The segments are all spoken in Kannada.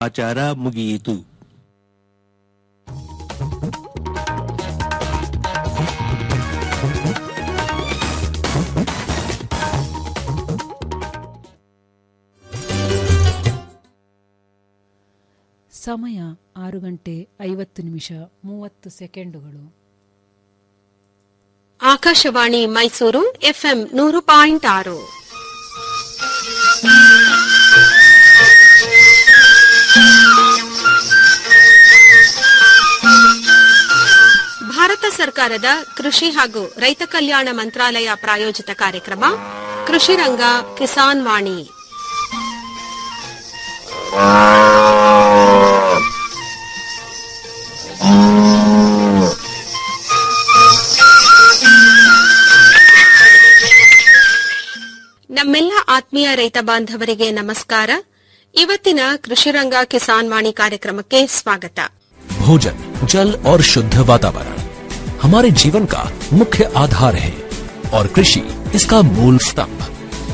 ಆಚಾರ ಮುಗಿಯಿತು ಸಮಯ ಆರು ಗಂಟೆ ಐವತ್ತು ನಿಮಿಷ ಮೂವತ್ತು ಸೆಕೆಂಡುಗಳು ಆಕಾಶವಾಣಿ ಮೈಸೂರು ಎಫ್ಎಂ ನೂರು ಪಾಯಿಂಟ್ ಆರು ಭಾರತ ಸರ್ಕಾರದ ಕೃಷಿ ಹಾಗೂ ರೈತ ಕಲ್ಯಾಣ ಮಂತ್ರಾಲಯ ಪ್ರಾಯೋಜಿತ ಕಾರ್ಯಕ್ರಮ ಕೃಷಿ ರಂಗ ಕಿಸಾನ್ ವಾಣಿ ನಮ್ಮೆಲ್ಲ ಆತ್ಮೀಯ ರೈತ ಬಾಂಧವರಿಗೆ ನಮಸ್ಕಾರ ಇವತ್ತಿನ ಕೃಷಿರಂಗ ಕಿಸಾನ್ ವಾಣಿ ಕಾರ್ಯಕ್ರಮಕ್ಕೆ ಸ್ವಾಗತ भोजन जल और शुद्ध वातावरण हमारे जीवन का मुख्य आधार है और कृषि इसका मूल स्तंभ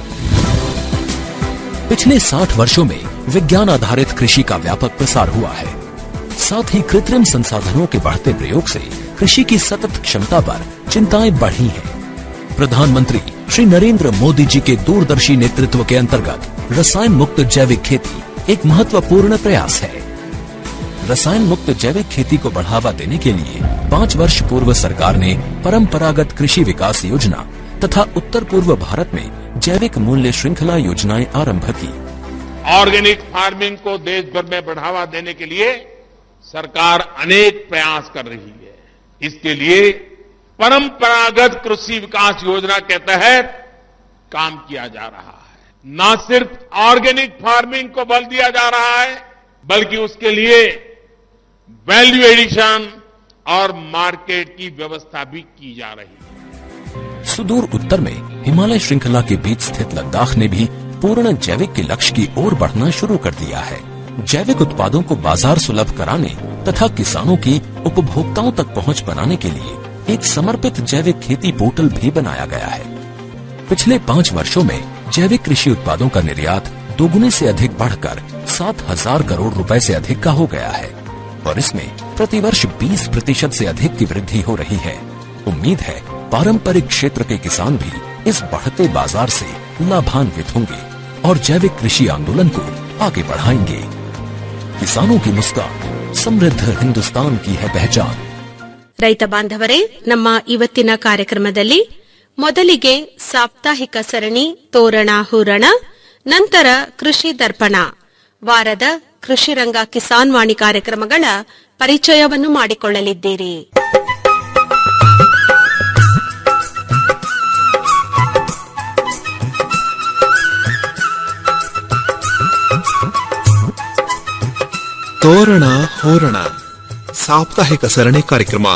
पिछले 60 वर्षों में विज्ञान आधारित कृषि का व्यापक प्रसार हुआ है साथ ही कृत्रिम संसाधनों के बढ़ते प्रयोग से कृषि की सतत क्षमता पर चिंताएं बढ़ी हैं। प्रधानमंत्री श्री नरेंद्र मोदी जी के दूरदर्शी नेतृत्व के अंतर्गत रसायन मुक्त जैविक खेती एक महत्वपूर्ण प्रयास है रसायन मुक्त जैविक खेती को बढ़ावा देने के लिए पाँच वर्ष पूर्व सरकार ने परंपरागत कृषि विकास योजना तथा उत्तर पूर्व भारत में जैविक मूल्य श्रृंखला योजनाएं आरंभ की ऑर्गेनिक फार्मिंग को देश भर में बढ़ावा देने के लिए सरकार अनेक प्रयास कर रही है इसके लिए परंपरागत कृषि विकास योजना के तहत काम किया जा रहा है न सिर्फ ऑर्गेनिक फार्मिंग को बल दिया जा रहा है बल्कि उसके लिए वैल्यू एडिशन और मार्केट की व्यवस्था भी की जा रही है सुदूर उत्तर में हिमालय श्रृंखला के बीच स्थित लद्दाख ने भी पूर्ण जैविक के लक्ष्य की ओर बढ़ना शुरू कर दिया है जैविक उत्पादों को बाजार सुलभ कराने तथा किसानों की उपभोक्ताओं तक पहुंच बनाने के लिए एक समर्पित जैविक खेती पोर्टल भी बनाया गया है पिछले पाँच वर्षों में जैविक कृषि उत्पादों का निर्यात दोगुने से अधिक बढ़कर सात हजार करोड़ रुपए से अधिक का हो गया है और इसमें प्रतिवर्ष 20 प्रतिशत से अधिक की वृद्धि हो रही है उम्मीद है पारंपरिक क्षेत्र के किसान भी इस बढ़ते बाजार से लाभान्वित होंगे और जैविक कृषि आंदोलन को आगे बढ़ाएंगे किसानों की मुस्कान समृद्ध हिंदुस्तान की है पहचान ರೈತ ಬಾಂಧವರೇ ನಮ್ಮ ಇವತ್ತಿನ ಕಾರ್ಯಕ್ರಮದಲ್ಲಿ ಮೊದಲಿಗೆ ಸಾಪ್ತಾಹಿಕ ಸರಣಿ ತೋರಣ ಹೂರಣ ನಂತರ ಕೃಷಿ ದರ್ಪಣ ವಾರದ ಕೃಷಿ ರಂಗ ಕಿಸಾನ್ ವಾಣಿ ಕಾರ್ಯಕ್ರಮಗಳ ಪರಿಚಯವನ್ನು ಮಾಡಿಕೊಳ್ಳಲಿದ್ದೀರಿ ತೋರಣ ಹೋರಣ ಸಾಪ್ತಾಹಿಕ ಸರಣಿ ಕಾರ್ಯಕ್ರಮ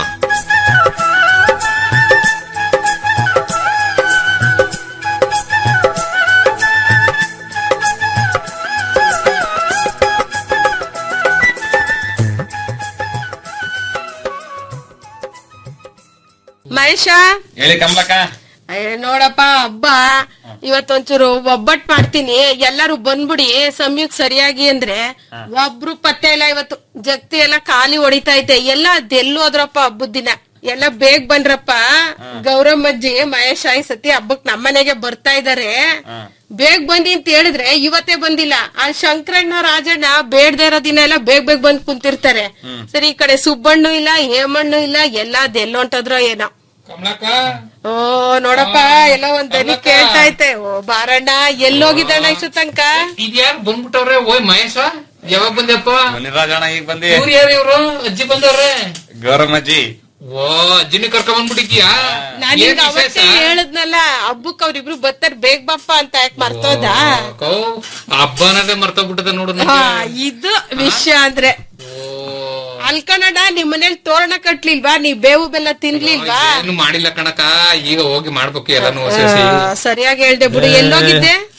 ಮಹೇಶ ಹೇಳಿ ಕಮಲಕ್ಕ ಏ, ನೋಡಪ್ಪ ಹಬ್ಬ ಇವತ್ತೊಂಚೂರು ಒಬ್ಬಟ್ ಮಾಡ್ತೀನಿ ಎಲ್ಲರೂ ಬಂದ್ಬಿಡಿ ಸಮಯಕ್ ಸರಿಯಾಗಿ ಅಂದ್ರೆ ಒಬ್ರು ಪತ್ತೆ ಇಲ್ಲ ಇವತ್ತು ಜಗ್ತಿ ಎಲ್ಲ ಖಾಲಿ ಹೊಡಿತಾ ಐತೆ ಎಲ್ಲ ಅದೆಲ್ಲೂ ಹೋದ್ರಪ್ಪ ಹಬ್ಬದ ದಿನ ಎಲ್ಲ ಬೇಗ ಬನ್ರಪ್ಪ ಗೌರಮ್ಮಜ್ಜಿ ಮಹೇಶ ಈ ಸತಿ ಹಬ್ಬಕ್ ನಮ್ಮನೆಗೆ ಬರ್ತಾ ಇದಾರೆ ಬೇಗ ಬಂದಿ ಅಂತ ಹೇಳಿದ್ರೆ ಇವತ್ತೇ ಬಂದಿಲ್ಲ ಆ ಶಂಕರಣ್ಣ ರಾಜಣ್ಣ ಬೇಡದೇ ಇರೋ ದಿನ ಎಲ್ಲ ಬೇಗ ಬೇಗ ಬಂದ್ ಕುಂತಿರ್ತಾರೆ ಸರಿ ಈ ಕಡೆ ಸುಬ್ಬಣ್ಣು ಇಲ್ಲ ಹೇಮಣ್ಣು ಇಲ್ಲ ಎಲ್ಲ ಅದೆಲ್ಲೋ ಹೊಂಟದ್ರೋ ಏನೋ ಕಮಲಕ್ಕ ಓ ನೋಡಪ್ಪ ಎಲ್ಲ ಒಂದ್ ದನಿ ಕೇಳ್ತಾ ಐತೆ ಓ ಬಾರಣ್ಣ ಎಲ್ಲೋಗಿದ್ದಣ್ಣ ಇಷ್ಟು ತನಕ ಇದ್ಯಾರು ಬಂದ್ಬಿಟ್ಟವ್ರೆ ಓಯ್ ಮಹೇಶ ಯಾವಾಗ ಬಂದ್ಯಪ್ಪ ರಾಜಣ್ಣ ಈಗ ಬಂದಿ ಇವ್ರು ಯಾರು ಇವ್ರು ಅಜ್ಜಿ ಬಂದವ್ರೆ ಗೌರಮ್ಮಜ್ಜಿ ಓ ಅಜ್ಜಿನ ಕರ್ಕೊಂಡ್ ಬಂದ್ಬಿಟ್ಟಿದ್ಯಾ ನಾನ್ ಏನ್ ನಿಂಗ್ ವಿಶೇಷ ಅವತ್ತೇ ಹೇಳದ್ನಲ್ಲ ಹಬ್ಬಕ್ ಅವ್ರಿಬ್ರು ಬರ್ತಾರ ಬೇಗ ಬಪ್ಪ ಅಂತ ಯಾಕೆ ಮರ್ತೋದ ಕೌ ಹಬ್ಬ ಅನ್ನೋದೇ ಮರ್ತೋಗ್ಬಿಟ್ಟದ ನೋಡು ಹಾ ನಂಗೆ. ಇದು ವಿಷಯ ಅಂದ್ರೆ ಓ ಅಲ್ಕಣಣ್ಣ ನಿಮ್ ಮನೇಲಿ ತೋರಣ ಕಟ್ಲಿಲ್ವಾ ನೀ ಬೇವು ಬೆಲ್ಲ ತಿನ್ಲಿಲ್ವಾ ಏನು ಮಾಡಿಲ್ಲ ಕಣಕ ಈಗ ಹೋಗಿ ಮಾಡ್ಬೇಕು ಎಲ್ಲಾನು ಸೇರಿಸಿ ಆ, ಸರಿಯಾಗಿ ಹೇಳ್ದೆ ಬಿಡು ಎಲ್ಲೋಗಿದ್ದೆ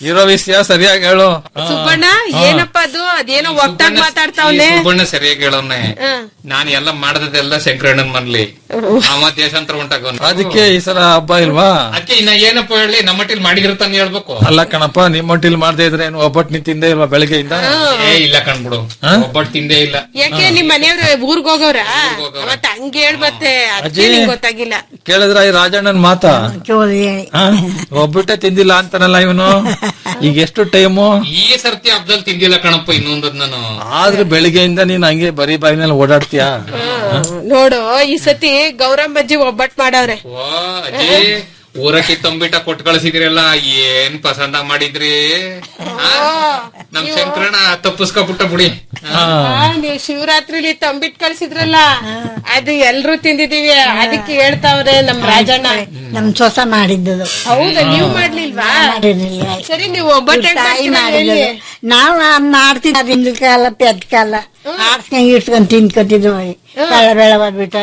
ಇರೋ ವಿಷಯ ಸರಿಯಾಗಿ ಹೇಳು ಹಾ. ಸುಬ್ಬಣ್ಣ ಏನಪ್ಪ ಅದು ಅದೇನೋ ಒಟ್ಟಾಗಿ ಮಾತಾಡ್ತಾವ್ನೆ ಈ ಸುಬ್ಬಣ್ಣ ಸರಿಯಾಗಿ ಹೇಳವ್ನೆ ಹ್ಮ್. ನಾನ್ ಎಲ್ಲ ಮಾಡದೆಲ್ಲ ಶಂಕರಣ್ಣನ್ ಮನ್ಲಿ ಅವ ದೇಶಾಂತರ ಉಂಟಾಗೋನ್ ಅದಕ್ಕೆ ಈ ಸಲ ಹಬ್ಬ ಇಲ್ವಾ ಅದಕ್ಕೆ ಇನ್ನ ಏನಪ್ಪ ಹೇಳಿ ನಮ್ಮ ಮಟ್ಟಿಲ್ ಮಾಡಿದಿರ್ತಾನೆ ಹೇಳ್ಬೇಕು ಅಲ್ಲ ಕಣಪ್ಪ ನಿಮ್ ಹೊಟ್ಟಿಲ್ ಮಾಡದೇ ಇದ್ರೆ ಏನು ಒಬ್ಬಟ್ಟು ನೀನ್ ತಿಂದೇ ಇಲ್ವಾ ಬೆಳಗ್ಗೆಯಿಂದ ಏ ಇಲ್ಲ ಕಣ್ಬಿಡು ಒಬ್ಬಟ್ಟು ತಿಂದೇ ಇಲ್ಲ ಯಾಕೆ ನಿಮ್ ಮನೆಯವ್ರು ಊರ್ಗ್ ಹೋಗವ್ರ ಅವತ್ ಹಂಗ ಹೇಳ್ ಮತ್ತೆ ಅದಕ್ಕೆ ಅಜ್ಜಿ. ನಿಂಗ್ ಗೊತ್ತಾಗಿಲ್ಲ ಕೇಳಿದ್ರ ಈ ರಾಜಣ್ಣನ್ ಮಾತಾ ಹಾ? ಒಬ್ಬಟ್ಟೆ ತಿಂದಿಲ್ಲ ಅಂತಾನಲ್ಲ ಇವನು ಈಗ ಎಷ್ಟು ಟೈಮು ಈ ಸರ್ತಿ ಹಬ್ಬದಲ್ಲಿ ತಿಂದಿಲ್ಲ ಕಣಪ್ಪ ಇನ್ನೊಂದದ್ ನಾನು ಆದ್ರೆ ಬೆಳಿಗ್ಗೆಯಿಂದ ನೀನ್ ಹಂಗೆ ಬರೀ ಬಾಯಿನಲ್ಲಿ ಓಡಾಡ್ತೀಯಾ ನೋಡು ಈ ಸತಿ ಗೌರಮ್ಮಜ್ಜಿ ಒಬ್ಬಟ್ ಮಾಡವ್ರೆ ಓ ಅಜ್ಜಿ ಊರಕ್ಕೆ ತಂಬಿಟ ಕೊಟ್ಟು ಕಳ್ಸಿದ್ರಲ್ಲ ಏನ್ ಪಸಂದ ಮಾಡಿದ್ರಿ ಆ? ನಮ್ ಶಂಕರಣ್ಣ ತಪ್ಪಿಸ್ಕೊಬಿಟ್ಟ ಬಿಡಿ ಆ, ನೀವ್ ಶಿವರಾತ್ರಿಲಿ ತಂಬಿಟ್ ಕಳ್ಸಿದ್ರಲ್ಲ ಅದು ಎಲ್ರೂ ತಿಂದಿದೀವಿ ಅದಕ್ಕೆ ಹೇಳ್ತಾವ್ರೆ ನಮ್ ರಾಜಣ್ಣ ನಮ್ ಸೊಸ ಮಾಡಿದ್ದದು ಹೌದಾ ನೀವ್ ಮಾಡ್ಲಿಲ್ವಾ ಮಾಡಿರ್ಲಿಲ್ಲ. ಸರಿ ನೀವು ಒಬ್ಬಟ್ಟು ಹೆಂಗ್ ತಾಯಿ ಮಾಡ್ತೀರಾ ಹೇಳಿ? ಮಾಡಿದ್ದದು ನಾವು ಮಾಡ್ತಿದ್ದ ಹಿಂದಿನ ಕಾಲ ಪೆದ್ದ ಕಾಲ ಆಡ್ಸ್ಕೊಂಡ್ ಇಡ್ಸ್ಕೊಂಡ್ ತಿನ್ಕೊತಿದ್ವು ಕಳ್ಳ ಬೆಳ ಬಂದ್ಬಿಟ್ಟ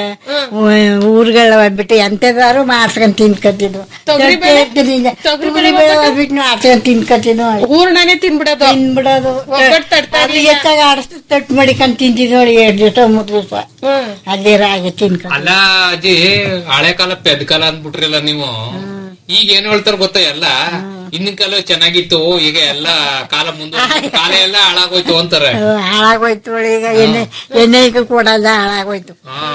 ಊರ್ಗಳ ಬಂದ್ಬಿಟ್ಟು ಎಂತೆದಾರು ಮಾಡ್ಸ್ಕೊಂಡ್ ತಿನ್ಕೊತಿದ್ವು ತೊಗರಿ ಬೇಳೆ? ತೊಗರಿ ಬೆಳೆ ಬಂದ್ಬಿಟ್ಟು ನಾವು ಆಡ್ಸ್ಕೊಂಡ್ ತಿನ್ಕೊತಿದ್ವು ಹೂರ್ಣನೇ ತಿನ್ಬಿಡೋದು ತಿನ್ಬಿಡೋದು ಒಬ್ಬಟ್ಟು ತಡ್ತಾ ಅದು ಎತ್ತಾಗ ಆಡಿಸ್ ತಟ್ಟು ಮಾಡಿಕೊಂಡ್ ತಿಂತಿದ್ವಿ ನೋಡಿ ಎರಡು ದಿವಸ ಮೂರು ದಿವಸ ಅದೇ ರಾಗಿ ತಿನ್ಕೊಂಡು ಅಲ್ಲ ಅಜ್ಜಿ ಹಳೆ ಕಾಲ ಪೆದ್ ಕಾಲ ಅಂದ್ಬಿಟ್ರಲ್ಲ ನೀವು ಈಗ ಏನ್ ಹೇಳ್ತಾರ ಗೊತ್ತಾ ಎಲ್ಲ ಹಿಂದಿನ ಕಾಲ ಚೆನ್ನಾಗಿತ್ತು ಈಗ ಎಲ್ಲ ಕಾಲ ಮುಂದೆ ಕಾಲ ಎಲ್ಲ ಹಾಳಾಗೋಯ್ತು ಅಂತಾರೆ ಹಾಳಾಗೋಯ್ತು ನೋಡಿ ಈಗ ಎಣ್ಣೆ ಎಣ್ಣೆ ಈಗ ಕೊಡಲ್ಲ ಹಾಳಾಗೋಯ್ತು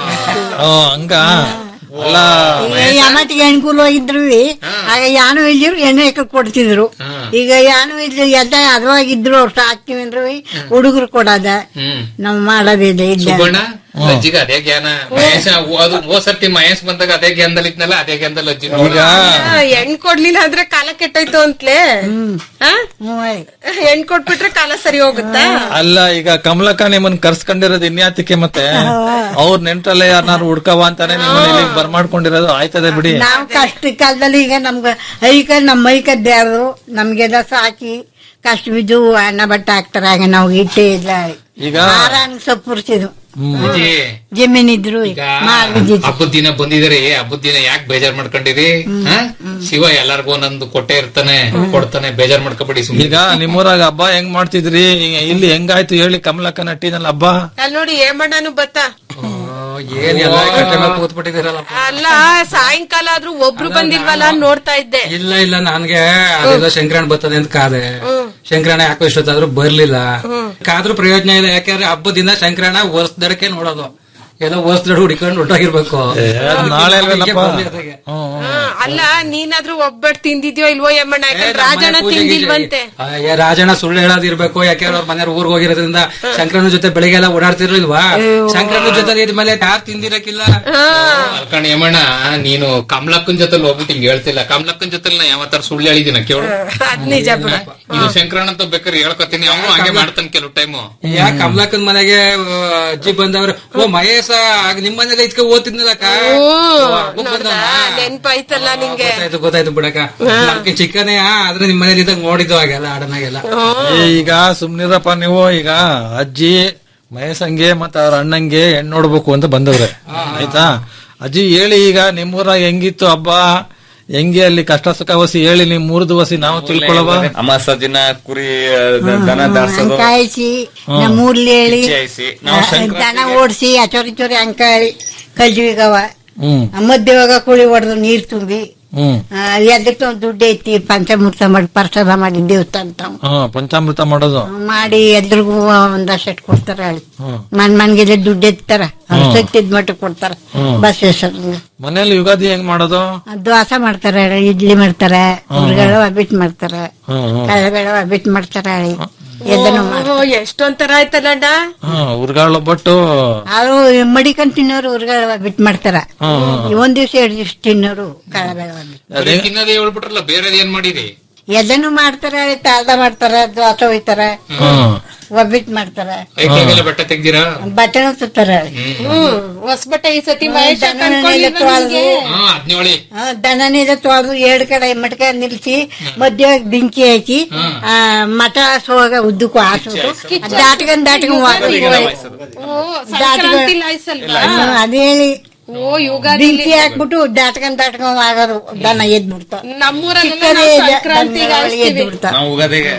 ಓ ಹಂಗ ಅಲ್ಲ ಯಮಟಿಗೆ ಅನುಕೂಲ ಇದ್ರು ಆಗ ಯಾನು ಇದ್ರು ಎಣ್ಣೆ ಇಕ್ಕ ಕೊಡ್ತಿದ್ರು ಈಗ ಯಾನು ಇದ್ರು ಎಲ್ಲ ಅದವಾಗಿದ್ರು ಅವ್ರು ಸಾಕ್ತಿವಿ ಅಂದ್ರು ಹುಡುಗರು ಕೊಡದ ಹ್ಮ್ ನಾವ್ ಮಾಡೋದಿಲ್ಲ ಇಲ್ಲ ಸುಬ್ಬಣ್ಣ ಅಜ್ಜಿಗ ಅದೇ ಜ್ಞಾನ ಮಹೇಶ ಅದು ಹೋದ್ ಸರ್ತಿ ಮಹೇಶ್ ಬಂದಾಗ ಅದೇ ಜ್ಞಾನದಲ್ಲಿ ಇದ್ನಲ್ಲ ಅದೇ ಜ್ಞಾನದಲ್ಲಿ ಅಜ್ಜಿ ಈಗ ಆ, ಹೆಣ್ ಕೊಡ್ಲಿಲ್ಲ ಅಂದ್ರೆ ಕಾಲ ಕೆಟ್ಟೋಯ್ತು ಅಂತಲೇ ಆ? ಹೆಣ್ ಕೊಟ್ಬಿಟ್ರೆ ಕಾಲ ಸರಿ ಹೋಗುತ್ತಾ ಅಲ್ಲ ಈಗ ಕಮಲಕ್ಕ ನಿಮ್ಮನ್ ಕರ್ಸ್ಕೊಂಡಿರೋದು ಇನ್ಯಾತಕ್ಕೆ ಮತ್ತೆ ಅವ್ರ ನೆಂಟ್ರಲ್ಲೇ ಯಾರನ್ನಾರು ಹುಡ್ಕವ ಅಂತಾನೆ ನಿಮ್ಮನ್ನ ಇಲ್ಲಿಗೆ ಬರ್ಮಾಡ್ಕೊಂಡಿರೋದು ಆಯ್ತದೆ ಬಿಡಿ ನಾವು ಕಷ್ಟ ಕಾಲದಲ್ಲಿ ಈಗ ನಮ್ಗ ಐಕ ನಮ್ಮ ಐಕ ದೇವ್ರು ನಮ್ಗೆಲ್ಲ ಸಾಕಿ ಕಷ್ಟ ಬಿದ್ದು ಅನ್ನ ಬಟ್ಟೆ ಹಾಕ್ತಾರ ಆಗ ನಾವು ಇಟ್ಟೇ ಇಲ್ಲ ಈಗ ಆರಾಣಿಗೆ ಸೊಪ್ಪುರ್ಸಿದ್ವು ಅಜ್ಜಿ ಜಮೀನಿದ್ರು ಈಗ ಮಾರ್ಬಿದ್ದಿತ್ತು ಹಬ್ಬದ ದಿನ ಬಂದಿದ್ರಿ ಹಬ್ಬದ ದಿನ ಯಾಕೆ ಬೇಜಾರ್ ಮಾಡ್ಕೊಂಡಿರಿ ಹಾ? ಶಿವ ಎಲ್ಲಾರ್ಗು ಒಂದೊಂದು ಕೊಟ್ಟೆ ಇರ್ತಾನೆ ಕೊಡ್ತಾನೆ ಬೇಜಾರ್ ಮಾಡ್ಕೊಬೇಡಿ ಸುಮ್ಮನೆ ಈಗ ನಿಮ್ಮೂರಾಗ ಹಬ್ಬ ಹೆಂಗ್ ಮಾಡ್ತಿದ್ರಿ ಈಗ ಇಲ್ಲಿ ಹೆಂಗಾಯ್ತು ಹೇಳಿ ಕಮಲಕ್ಕ ನಟ್ಟಿನಲ್ಲ ಹಬ್ಬ ಅಲ್ಲಿ ನೋಡಿ ಏಮಣ್ಣನು ಬತ್ತ ಏನ್ ಎಲ್ಲ ಕಟ್ಟೆ ಮೇಲೆ ಕೂತ್ಬಿಟ್ಟಿದ್ದೀರಲ್ಲ ಅಲ್ಲ ಸಾಯಂಕಾಲ ಆದ್ರೂ ಒಬ್ರು ಬಂದಿಲ್ವಲ್ಲ ಅಂತ ನೋಡ್ತಾ ಇದ್ದೆ ಇಲ್ಲ ಇಲ್ಲ ನನ್ಗೆ ಅದೇನೋ ಶಂಕರಣ್ಣ ಬರ್ತದೆ ಅಂತ ಕಾದೆ ಶಂಕರಣ್ಣ ಯಾಕೋ ಇಷ್ಟೊತ್ತಾದ್ರೂ ಬರ್ಲಿಲ್ಲ ಕಾದ್ರೂ ಪ್ರಯೋಜನ ಇಲ್ಲ ಯಾಕಂದ್ರೆ ಹಬ್ಬದಿಂದ ಶಂಕರಣ್ಣ ವರ್ಷದಡಕ್ಕೆ ನೋಡೋದು ಏನೋ ವರ್ಷದಡ ಹುಡಿಕೊಂಡು ಹೊಟ್ಟೋಗಿರ್ಬೇಕು ನಾಳೆ ಅದಕ್ಕೆ ಬರ್ಲಿ ಅದಾಗೆ. ಆ, ಅಲ್ಲ ನೀನಾದ್ರೂ ಒಬ್ಬಟ್ ತಿಂದಿದ್ಯೋ ಇಲ್ವೋ ಏಮಣ್ಣ ಯಾಕಂದ್ರೆ ರಾಜಣ್ಣ ತಿಂದಿಲ್ವಂತೆ ಆ, ಏ ರಾಜಣ್ಣ ಸುಳ್ಳು ಹೇಳೋದಿರ್ಬೇಕು ಯಾಕೆಂದ್ರೆ ಅವ್ರ ಮನೆಯವ್ರ ಊರ್ಗ್ ಹೋಗಿರೋದ್ರಿಂದ ಶಂಕರನ ಜೊತೆ ಬೆಳಿಗ್ಗೆ ಎಲ್ಲ ಓಡಾಡ್ತಿರ್ಲಿಲ್ವಾ ಶಂಕರನ ಜೊತೆ ಇದ್ಮೇಲೆ ಯಾರು ತಿಂದಿರಕ್ಕಿಲ್ಲ ಅಲ್ಕಣ್ ಯಮಣ್ಣ ನೀನು ಕಮಲಕ್ಕನ್ ಜೊತೆ ಹೋಗ್ಬಿಟ್ಟು ಹಿಂಗ್ ಹೇಳ್ತಿಲ್ಲ ಕಮಲಕ್ಕನ್ ಜೊತೆ ನಾ ಯಾವತ್ತಾರ ಸುಳ್ಳು ಹೇಳಿದಿನ ಕೇಳು ಅದ್ ನಿಜ ಬಿಡ ಇದು ಶಂಕರಣ್ಣ ಅಂತ ಬೇಕಾದ್ರೆ ಹೇಳ್ಕೊತೀನಿ ಅವನು ಹಂಗೆ ಮಾಡ್ತಾನೆ ಕೆಲವು ಟೈಮು ಯಾ ಕಮಲಕ್ಕನ್ ಮನೆಗೆ ಆ, ಅಜ್ಜಿ ಬಂದವ್ರು ಓ ಮಹೇಶ ಆಗ ನಿಮ್ ಮನೇಲಿ ಇದ್ಕ ಓದ್ತಿದ್ನಲ್ಲಕ್ಕ ನೋಡ್ದಾ ನೆನ್ಪಾಯ್ತಲ್ಲ ನಿಂಗೆ ಗೊತ್ತಾಯ್ತು ಗೊತ್ತಾಯ್ತು ಬಿಡಕ್ಕ ನಮ್ಗೆ ಚಿಕ್ಕನೇ ಆದ್ರೆ ನಿಮ್ ಮನೇಲಿ ಇದ್ದಾಗ ನೋಡಿದ್ದು ಹಾಗೆಲ್ಲ ಆಡನಾಗೆಲ್ಲ ಏ, ಈಗ ಸುಮ್ನಿರಪ್ಪ ನೀವು ಈಗ ಅಜ್ಜಿ ಮಹೇಶಂಗೆ ಮತ್ತ ಅವ್ರ ಅಣ್ಣಂಗೆ ಹೆಣ್ಣು ನೋಡ್ಬೇಕು ಅಂತ ಬಂದವ್ರೆ ಆಯ್ತಾ ಅಜ್ಜಿ ಹೇಳಿ ಈಗ ನಿಮ್ಮೂರಾಗ ಹೆಂಗಿತ್ತು ಹಬ್ಬ ಹೆಂಗೆ ಅಲ್ಲಿ ಕಷ್ಟ ಸುಖ ವಸಿ ಹೇಳಿ ನಿಮ್ ಮೂರು ದಿವಸ ನಾವು ತಿಳ್ಕೊಳವ ಅಮಾಸ ದಿನ ಕುರಿ ದ- ದನ ದಾಡ್ಸೋದು ಕಾಯಿಸಿ ನಮ್ಮ ಊರ್ಲಿ ಹೇಳಿ ಇಚ್ಚೆ ಹಾಯ್ಸಿ, ನಾವು ಸಂಕ್ರಾಂತಿಗೆ- ದನ ಓಡಿಸಿ ಅಚೋರಿ ಚೋರಿ ಅಂಕಾಳಿ ಕಲ್ಜುವಿಗವ ಹ್ಮ್ ಮಧ್ಯವಾಗ ಕುಳಿ ಹೊಡೆದು ನೀರ್ ತುಂಬಿ ಹ್ಮ್ ಎದಕ್ಕೆ ದುಡ್ಡು ಐತಿ ಪಂಚಮೃತ ಮಾಡಿ ಪ್ರಸಾದ ಮಾಡಿ ದೇವಸ್ಥಾನ ತಾವು ಹಾ ಪಂಚಾಮೃತ ಮಾಡೋದು ಮಾಡಿ ಎಲ್ರಿಗೂ ಒಂದಷ್ಟು ಕೊಡ್ತಾರ ಹೇಳಿ ಹ್ಮ್. ಮನ್ ಮನ್ಗೆಲ್ಲ ದುಡ್ಡು ಎತ್ತಾರ ಹ್ಮ್. ಸತ್ತಿದ್ ಮಟ್ಟ ಕೊಡ್ತಾರ ಹ್ಮ್. ಬಸ್ ಹೆಸರು ಮನೇಲಿ ಯುಗಾದಿ ಹೆಂಗ್ ಮಾಡೋದು ದೋಸೆ ಮಾಡ್ತಾರೆ ಇಡ್ಲಿ ಮಾಡ್ತಾರೆ ಹುರ್ಗಳು ಒಬ್ಬಿಟ್ಟು ಮಾಡ್ತಾರೆ ಹ್ಮ್ ಹ್ಮ್ ಕಳೆಬೇಳೆ ಒಬ್ಬಿಟ್ಟು ಮಾಡ್ತಾರೆ ಹೇಳಿ ಎಲ್ಲನೂ ಮಾಡ್ತಾರೆ ಓ, ಎಷ್ಟೊಂಥರ ಆಯ್ತಲ್ಲಣ್ಣ ಹಾ ಉರ್ಗಾಳ ಒಬ್ಬಟ್ಟು ಅವರು ಮಡಿಕೊಂಡ್ ತಿನ್ನೋರು ಹುರ್ಗಳು ಒಬ್ಬಿಟ್ಟು ಮಾಡ್ತಾರ ಒಂದ್ ದಿವ್ಸ ಎರಡು ದಿವ್ಸ ತಿನ್ನೋರು ಕಳೆಬೇಳೆ ಒಬ್ಬಿಟ್ಟು ಬರೀ ತಿನ್ನೋದೇ ಹೇಳ್ಬಿಟ್ರಲ್ಲ ಬೇರೆದ್ ಏನ್ ಮಾಡಿರಿ ಎಲ್ಲನೂ ಮಾಡ್ತಾರೆ ತಾಳ್ದ ಮಾಡ್ತಾರೆ ದೋಸೆ ಒಯ್ತಾರೆ ಹ್ಮ್ ಒಬ್ಬಿಟ್ಟು ಮಾಡ್ತಾರೆ ಐಕ್ಳಿಗೆಲ್ಲ ಬೆಟ್ಟ ತೆಗ್ದಿರಾ ಬಟ್ಟೆನೂ ಸುತ್ತಾರೆ ಹ್ಮ್ ಹೊಸ್ಬಟ್ಟೆ ಈ ಸತಿ ಮಹೇಶ ದನನೆಲ್ಲ ಕರ್ಕೊಂಡಿಲ್ವಾ ತೊಳ್ದು, ನಿನ್ಗೆ? ಹಾ ಅದ್ನೇಳಿ ಆ, ದನನೆಲ್ಲ ತೊಳೆದು ಎರಡು ಕಡೆ ಮಟ್ಕ ನಿಲ್ಸಿ ಮಧ್ಯವಾಗಿ ಬೆಂಕಿ ಹಾಕಿ ಆ, ಮಠ ಸೋಗ ಉದ್ದಕ್ಕೂ ಹಾಸೋದು ದಾಟ್ಕೊಂಡ್ ದಾಟ್ಕೊಂಡ್ ಓ, ಸಂಕ್ರಾಂತಿ ಲಾಯ್ಸಲ್ವಾ? ಅದೇ ಹೇಳಿ ಓ ಯುಗಾದಿ ಬೆಂಕಿ ಹಾಕ್ಬಿಟ್ಟು ದಾಟ್ಕೊಂಡ್ ದಾಟ್ಕೊಂಡ್ ಆಗೋದು ದನ ಎದ್ ಬಿಡ್ತಾವ ನಮ್ಮೂರಲ್ಲೆಲ್ಲ ನಾವು ಸಂಕ್ರಾಂತಿಗೆ ಆರಿಸ್ತೀವಿ. ನಾವು ಉಗಾದಿಗೆ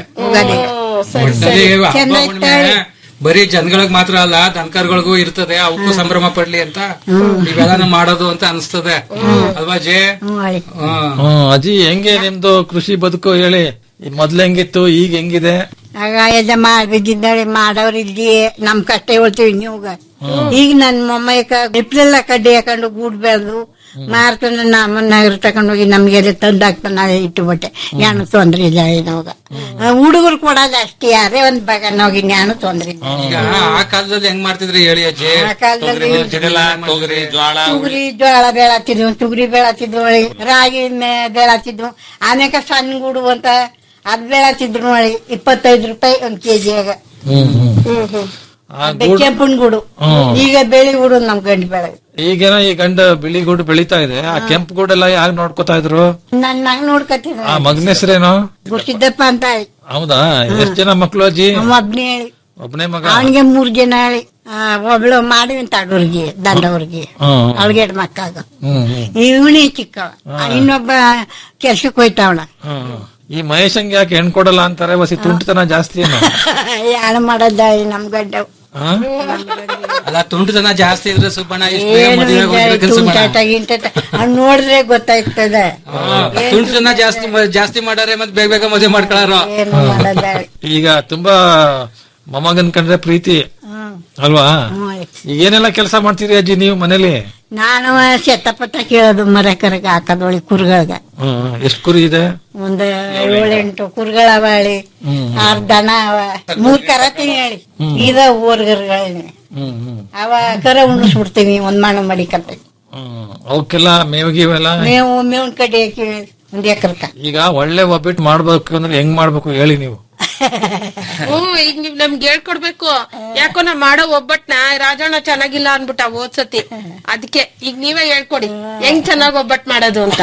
ಒಟ್ನಲ್ಲಿ ಹಬ್ಬ ಚೆನ್ನಾಗ್ ಹುಣ್ಣಿಮೆ ಬರೀ ಜನಗಳಿಗೆ ಮಾತ್ರ ಅಲ್ಲ ದನಕರ್ಗಳಿಗೂ ಇರ್ತದೆ ಅವಕ್ಕೂ ಸಂಭ್ರಮ ಪಡ್ಲಿ ಅಂತ ಇವೆಲ್ಲ ಮಾಡೋದು ಅಂತ ಅನಿಸ್ತದೆ ಅಲ್ವಾ ಜೇ ಹ್ಮ್. ಹ್ಮ್ ಅಜ್ಜಿ ಹೆಂಗೆ ನಿಮ್ದು ಕೃಷಿ ಬದುಕು ಹೇಳಿ ಈ ಮೊದ್ಲು ಹೆಂಗಿತ್ತು ಈಗ ಹೆಂಗಿದೆ ಆಗ ಯಜಮ ಬಿದ್ದಿದ್ದಾಳೆ ಮಾಡೋರು ಇಲ್ಲಿ ನಮ್ ಕಷ್ಟ ಹೇಳ್ತೀವಿ ನೀವಾಗ ಈಗ ನನ್ ಮೊಮ್ಮಯ್ಕ ಹಿಪ್ಲೆಲ್ಲ ಕಡ್ಡಿ ಹಾಕೊಂಡು ಗೂಡ್ ಬೆಳೆದು ಮಾರ್ಕೊಂಡು ನಮ್ಮನ್ನ ತಗೊಂಡು ಹೋಗಿ ನಮ್ಗೆಲ್ಲ ತಂದು ಹಾಕ್ತಾನೆ ಇಟ್ಟುಬಿಟ್ಟೆ ಏನು ತೊಂದ್ರೆ ಇಲ್ಲ ಇವಾಗ ಹುಡುಗರು ಕೊಡೋದು ಅಷ್ಟೇ ಯಾರೇ ಒಂದ್ ಭಾಗ ಹೋಗಿ ಜ್ಞಾನ ತೊಂದ್ರೆ ಇಲ್ಲ ಈಗ ಆ ಕಾಲದಲ್ಲಿ ಹೆಂಗ್ ಮಾಡ್ತಿದ್ರಿ ಹೇಳಿ ಅಜ್ಜಿ ಆ ಕಾಲದಲ್ಲಿ ಜಡಿಲ ತೊಗರಿ ಜ್ವಾಳ ತುಗುರಿ ಜೋಳ ಬೆಳತಿದ್ವು ತುಗುರಿ ಬೆಳತಿದ್ವು ರಾಗಿ ಮೇ- ಬೆಳತಿದ್ವು ಆಮೇಲೆ ಸಣ್ಣ ಗೂಡು ಅಂತ ಅದ್ ಬೆಳತಿದ್ರು ನೋಡಿ ಇಪ್ಪತ್ತೈದು ರೂಪಾಯಿ ಒಂದ್ ಕೆಜಿಯಾಗ ಹ್ಮ್ ಹ್ಮ್ ಆ ಅದೇ ಗೂಡು- ಕೆಂಪನ್ ಗೂಡು ಹ್ಮ್. ಈಗ ಬೆಳಿ ಗೂಡು ನಮ್ ಗಂಡು ಬೆಳೆ ಈಗೇನೋ ಈ ಗಂಡ ಬಿಳಿ ಗೂಡು ಬೆಳೀತಾ ಇದೆ ಆ ಕೆಂಪು ಗೂಡೆಲ್ಲ ಯಾರು ನೋಡ್ಕೋತಾ ಇದ್ರು ನನ್ ಮಗ ನೋಡ್ಕತಿದ್ರು ಆ ಮಗನ ಹೆಸರೇನು ಗುರ್ಸಿದ್ದಪ್ಪ ಅಂತ ಹೇಳಿ ಹೌದಾ ಎಷ್ಟ್ ಜನ ಮಕ್ಳು ಅಜ್ಜಿ ಅವ ಒಬ್ನೇ ಹೇಳಿ ಒಬ್ನೇ ಮಗ ಅವನಿಗೆ ಮೂರ್ ಜನ ಹೇಳಿ ಆ, ಒಬ್ಳು ಮಾಡಿ ತಾಡೂರ್ಗಿ ದಂಡವ್ರಿಗೆ ಹ್ಮ್. ಅವಳಿಗೆ ಎರಡು ಮಕ್ಕಾಗ ಹ್ಮ್ ಹ್ಮ್ ಇವನೇ ಚಿಕ್ಕವ ಇನ್ನೊಬ್ಬ ಕೆಲ್ಸಕ್ಕೆ ಹೋಯ್ತಾವಳ ಹ್ಮ್. ಈ ಮಹೇಶಂಗೆ ಯಾಕೆ ಹೆಣ್ ಕೊಡಲ್ಲ ಅಂತಾರೆ ವಸಿ ತುಂಟತನ ಜಾಸ್ತಿ ಏನು ಯಾರು ಮಾಡೋದ ನಮ್ ಗಂಡ ಹಾ? ಅಲ್ಲ ತುಂಟತನ ಜಾಸ್ತಿ ಇದ್ರೆ ಸುಬ್ಬಣ್ಣ ಇಷ್ಟು ಬೇಗ ಏನು ಮದುವೆ ಆಗೋಗಿರೋದು ಸುಬ್ಬಣ್ಣ ತುಂಟಾಟ ಗಿಂಟಾಟ ಅವ್ನ್ ನೋಡಿದ್ರೆ ಗೊತ್ತಾಯ್ತದ ತುಂಟತನ ಜಾಸ್ತಿ ಮ- ಜಾಸ್ತಿ ಮಾಡಾರೆ ಮತ್ತೆ ಬೇಗ ಬೇಗ ಮದುವೆ ಮಾಡ್ಕೊಳ್ಳಾರ ಏನು ಮಾಡೋದ ಈಗ ತುಂಬಾ ಮೊಮ್ಮಗನ್ ಕಂಡ್ರೆ ಪ್ರೀತಿ ಅಲ್ವಾ ಈಗ ಏನೆಲ್ಲ ಕೆಲಸ ಮಾಡ್ತೀರಿ ಅಜ್ಜಿ ನೀವು ಮನೇಲಿ ನಾನು ಸೆತ್ತಪತ್ತ ಕೇಳೋದು ಮರ ಕರಗ ಹಾಕೋದೊಳಿ ಕುರ್ಗಳ್ಗ ಹ್ಮ್ ಎಷ್ಟ್ ಕುರಿ ಇದೆ ಒಂದ್ ಏಳೆಂಟು ಕುರ್ಗಳ ಅವಳಿ ಹ್ಮ್ ಆರ್ ದನ ಅವ ಮೂರ್ ಕರ ಹೇಳಿ ಇದ ಊರ್ಗರ್ಗಳನ್ನ ಹ್ಮ್ ಹ್ಮ್ ಅವ ಕರ ಉಣಿಸ್ಬಿಡ್ತೀವಿ ಒಂದ್ ಮಣ್ಣು ಮಡಿಕಂತ ಹ್ಮ್ ಅವಕ್ಕೆಲ್ಲ ಮೇವಿಗಿವೆಲ್ಲ ಮೇವು ಮೇವಿನ ಕಡ್ಡಿ ಹಾಕಿ ಒಂದ್ ಎಕರ್ಕ ಈಗ ಒಳ್ಳೆ ಒಬ್ಬಿಟ್ಟು ಮಾಡ್ಬೇಕು ಅಂದ್ರೆ ಹೆಂಗ್ ಮಾಡ್ಬೇಕು ಹೇಳಿ ನೀವು ಹ್ಮ್ ಈಗ ನೀವ್ ನಮ್ಗೆ ಹೇಳ್ಕೊಡ್ಬೇಕು ಯಾಕೋ ನಾ ಮಾಡೋ ಒಬ್ಬಟ್ನ ರಾಜಣ್ಣ ಚೆನ್ನಾಗಿಲ್ಲ ಅನ್ಬಿಟ್ಟ ಓದ್ಸತಿ ಅದಕ್ಕೆ ಈಗ ನೀವೇ ಹೇಳ್ಕೊಡಿ ಹೆಂಗ್ ಚೆನ್ನಾಗ್ ಒಬ್ಬಟ್ ಮಾಡೋದು ಅಂತ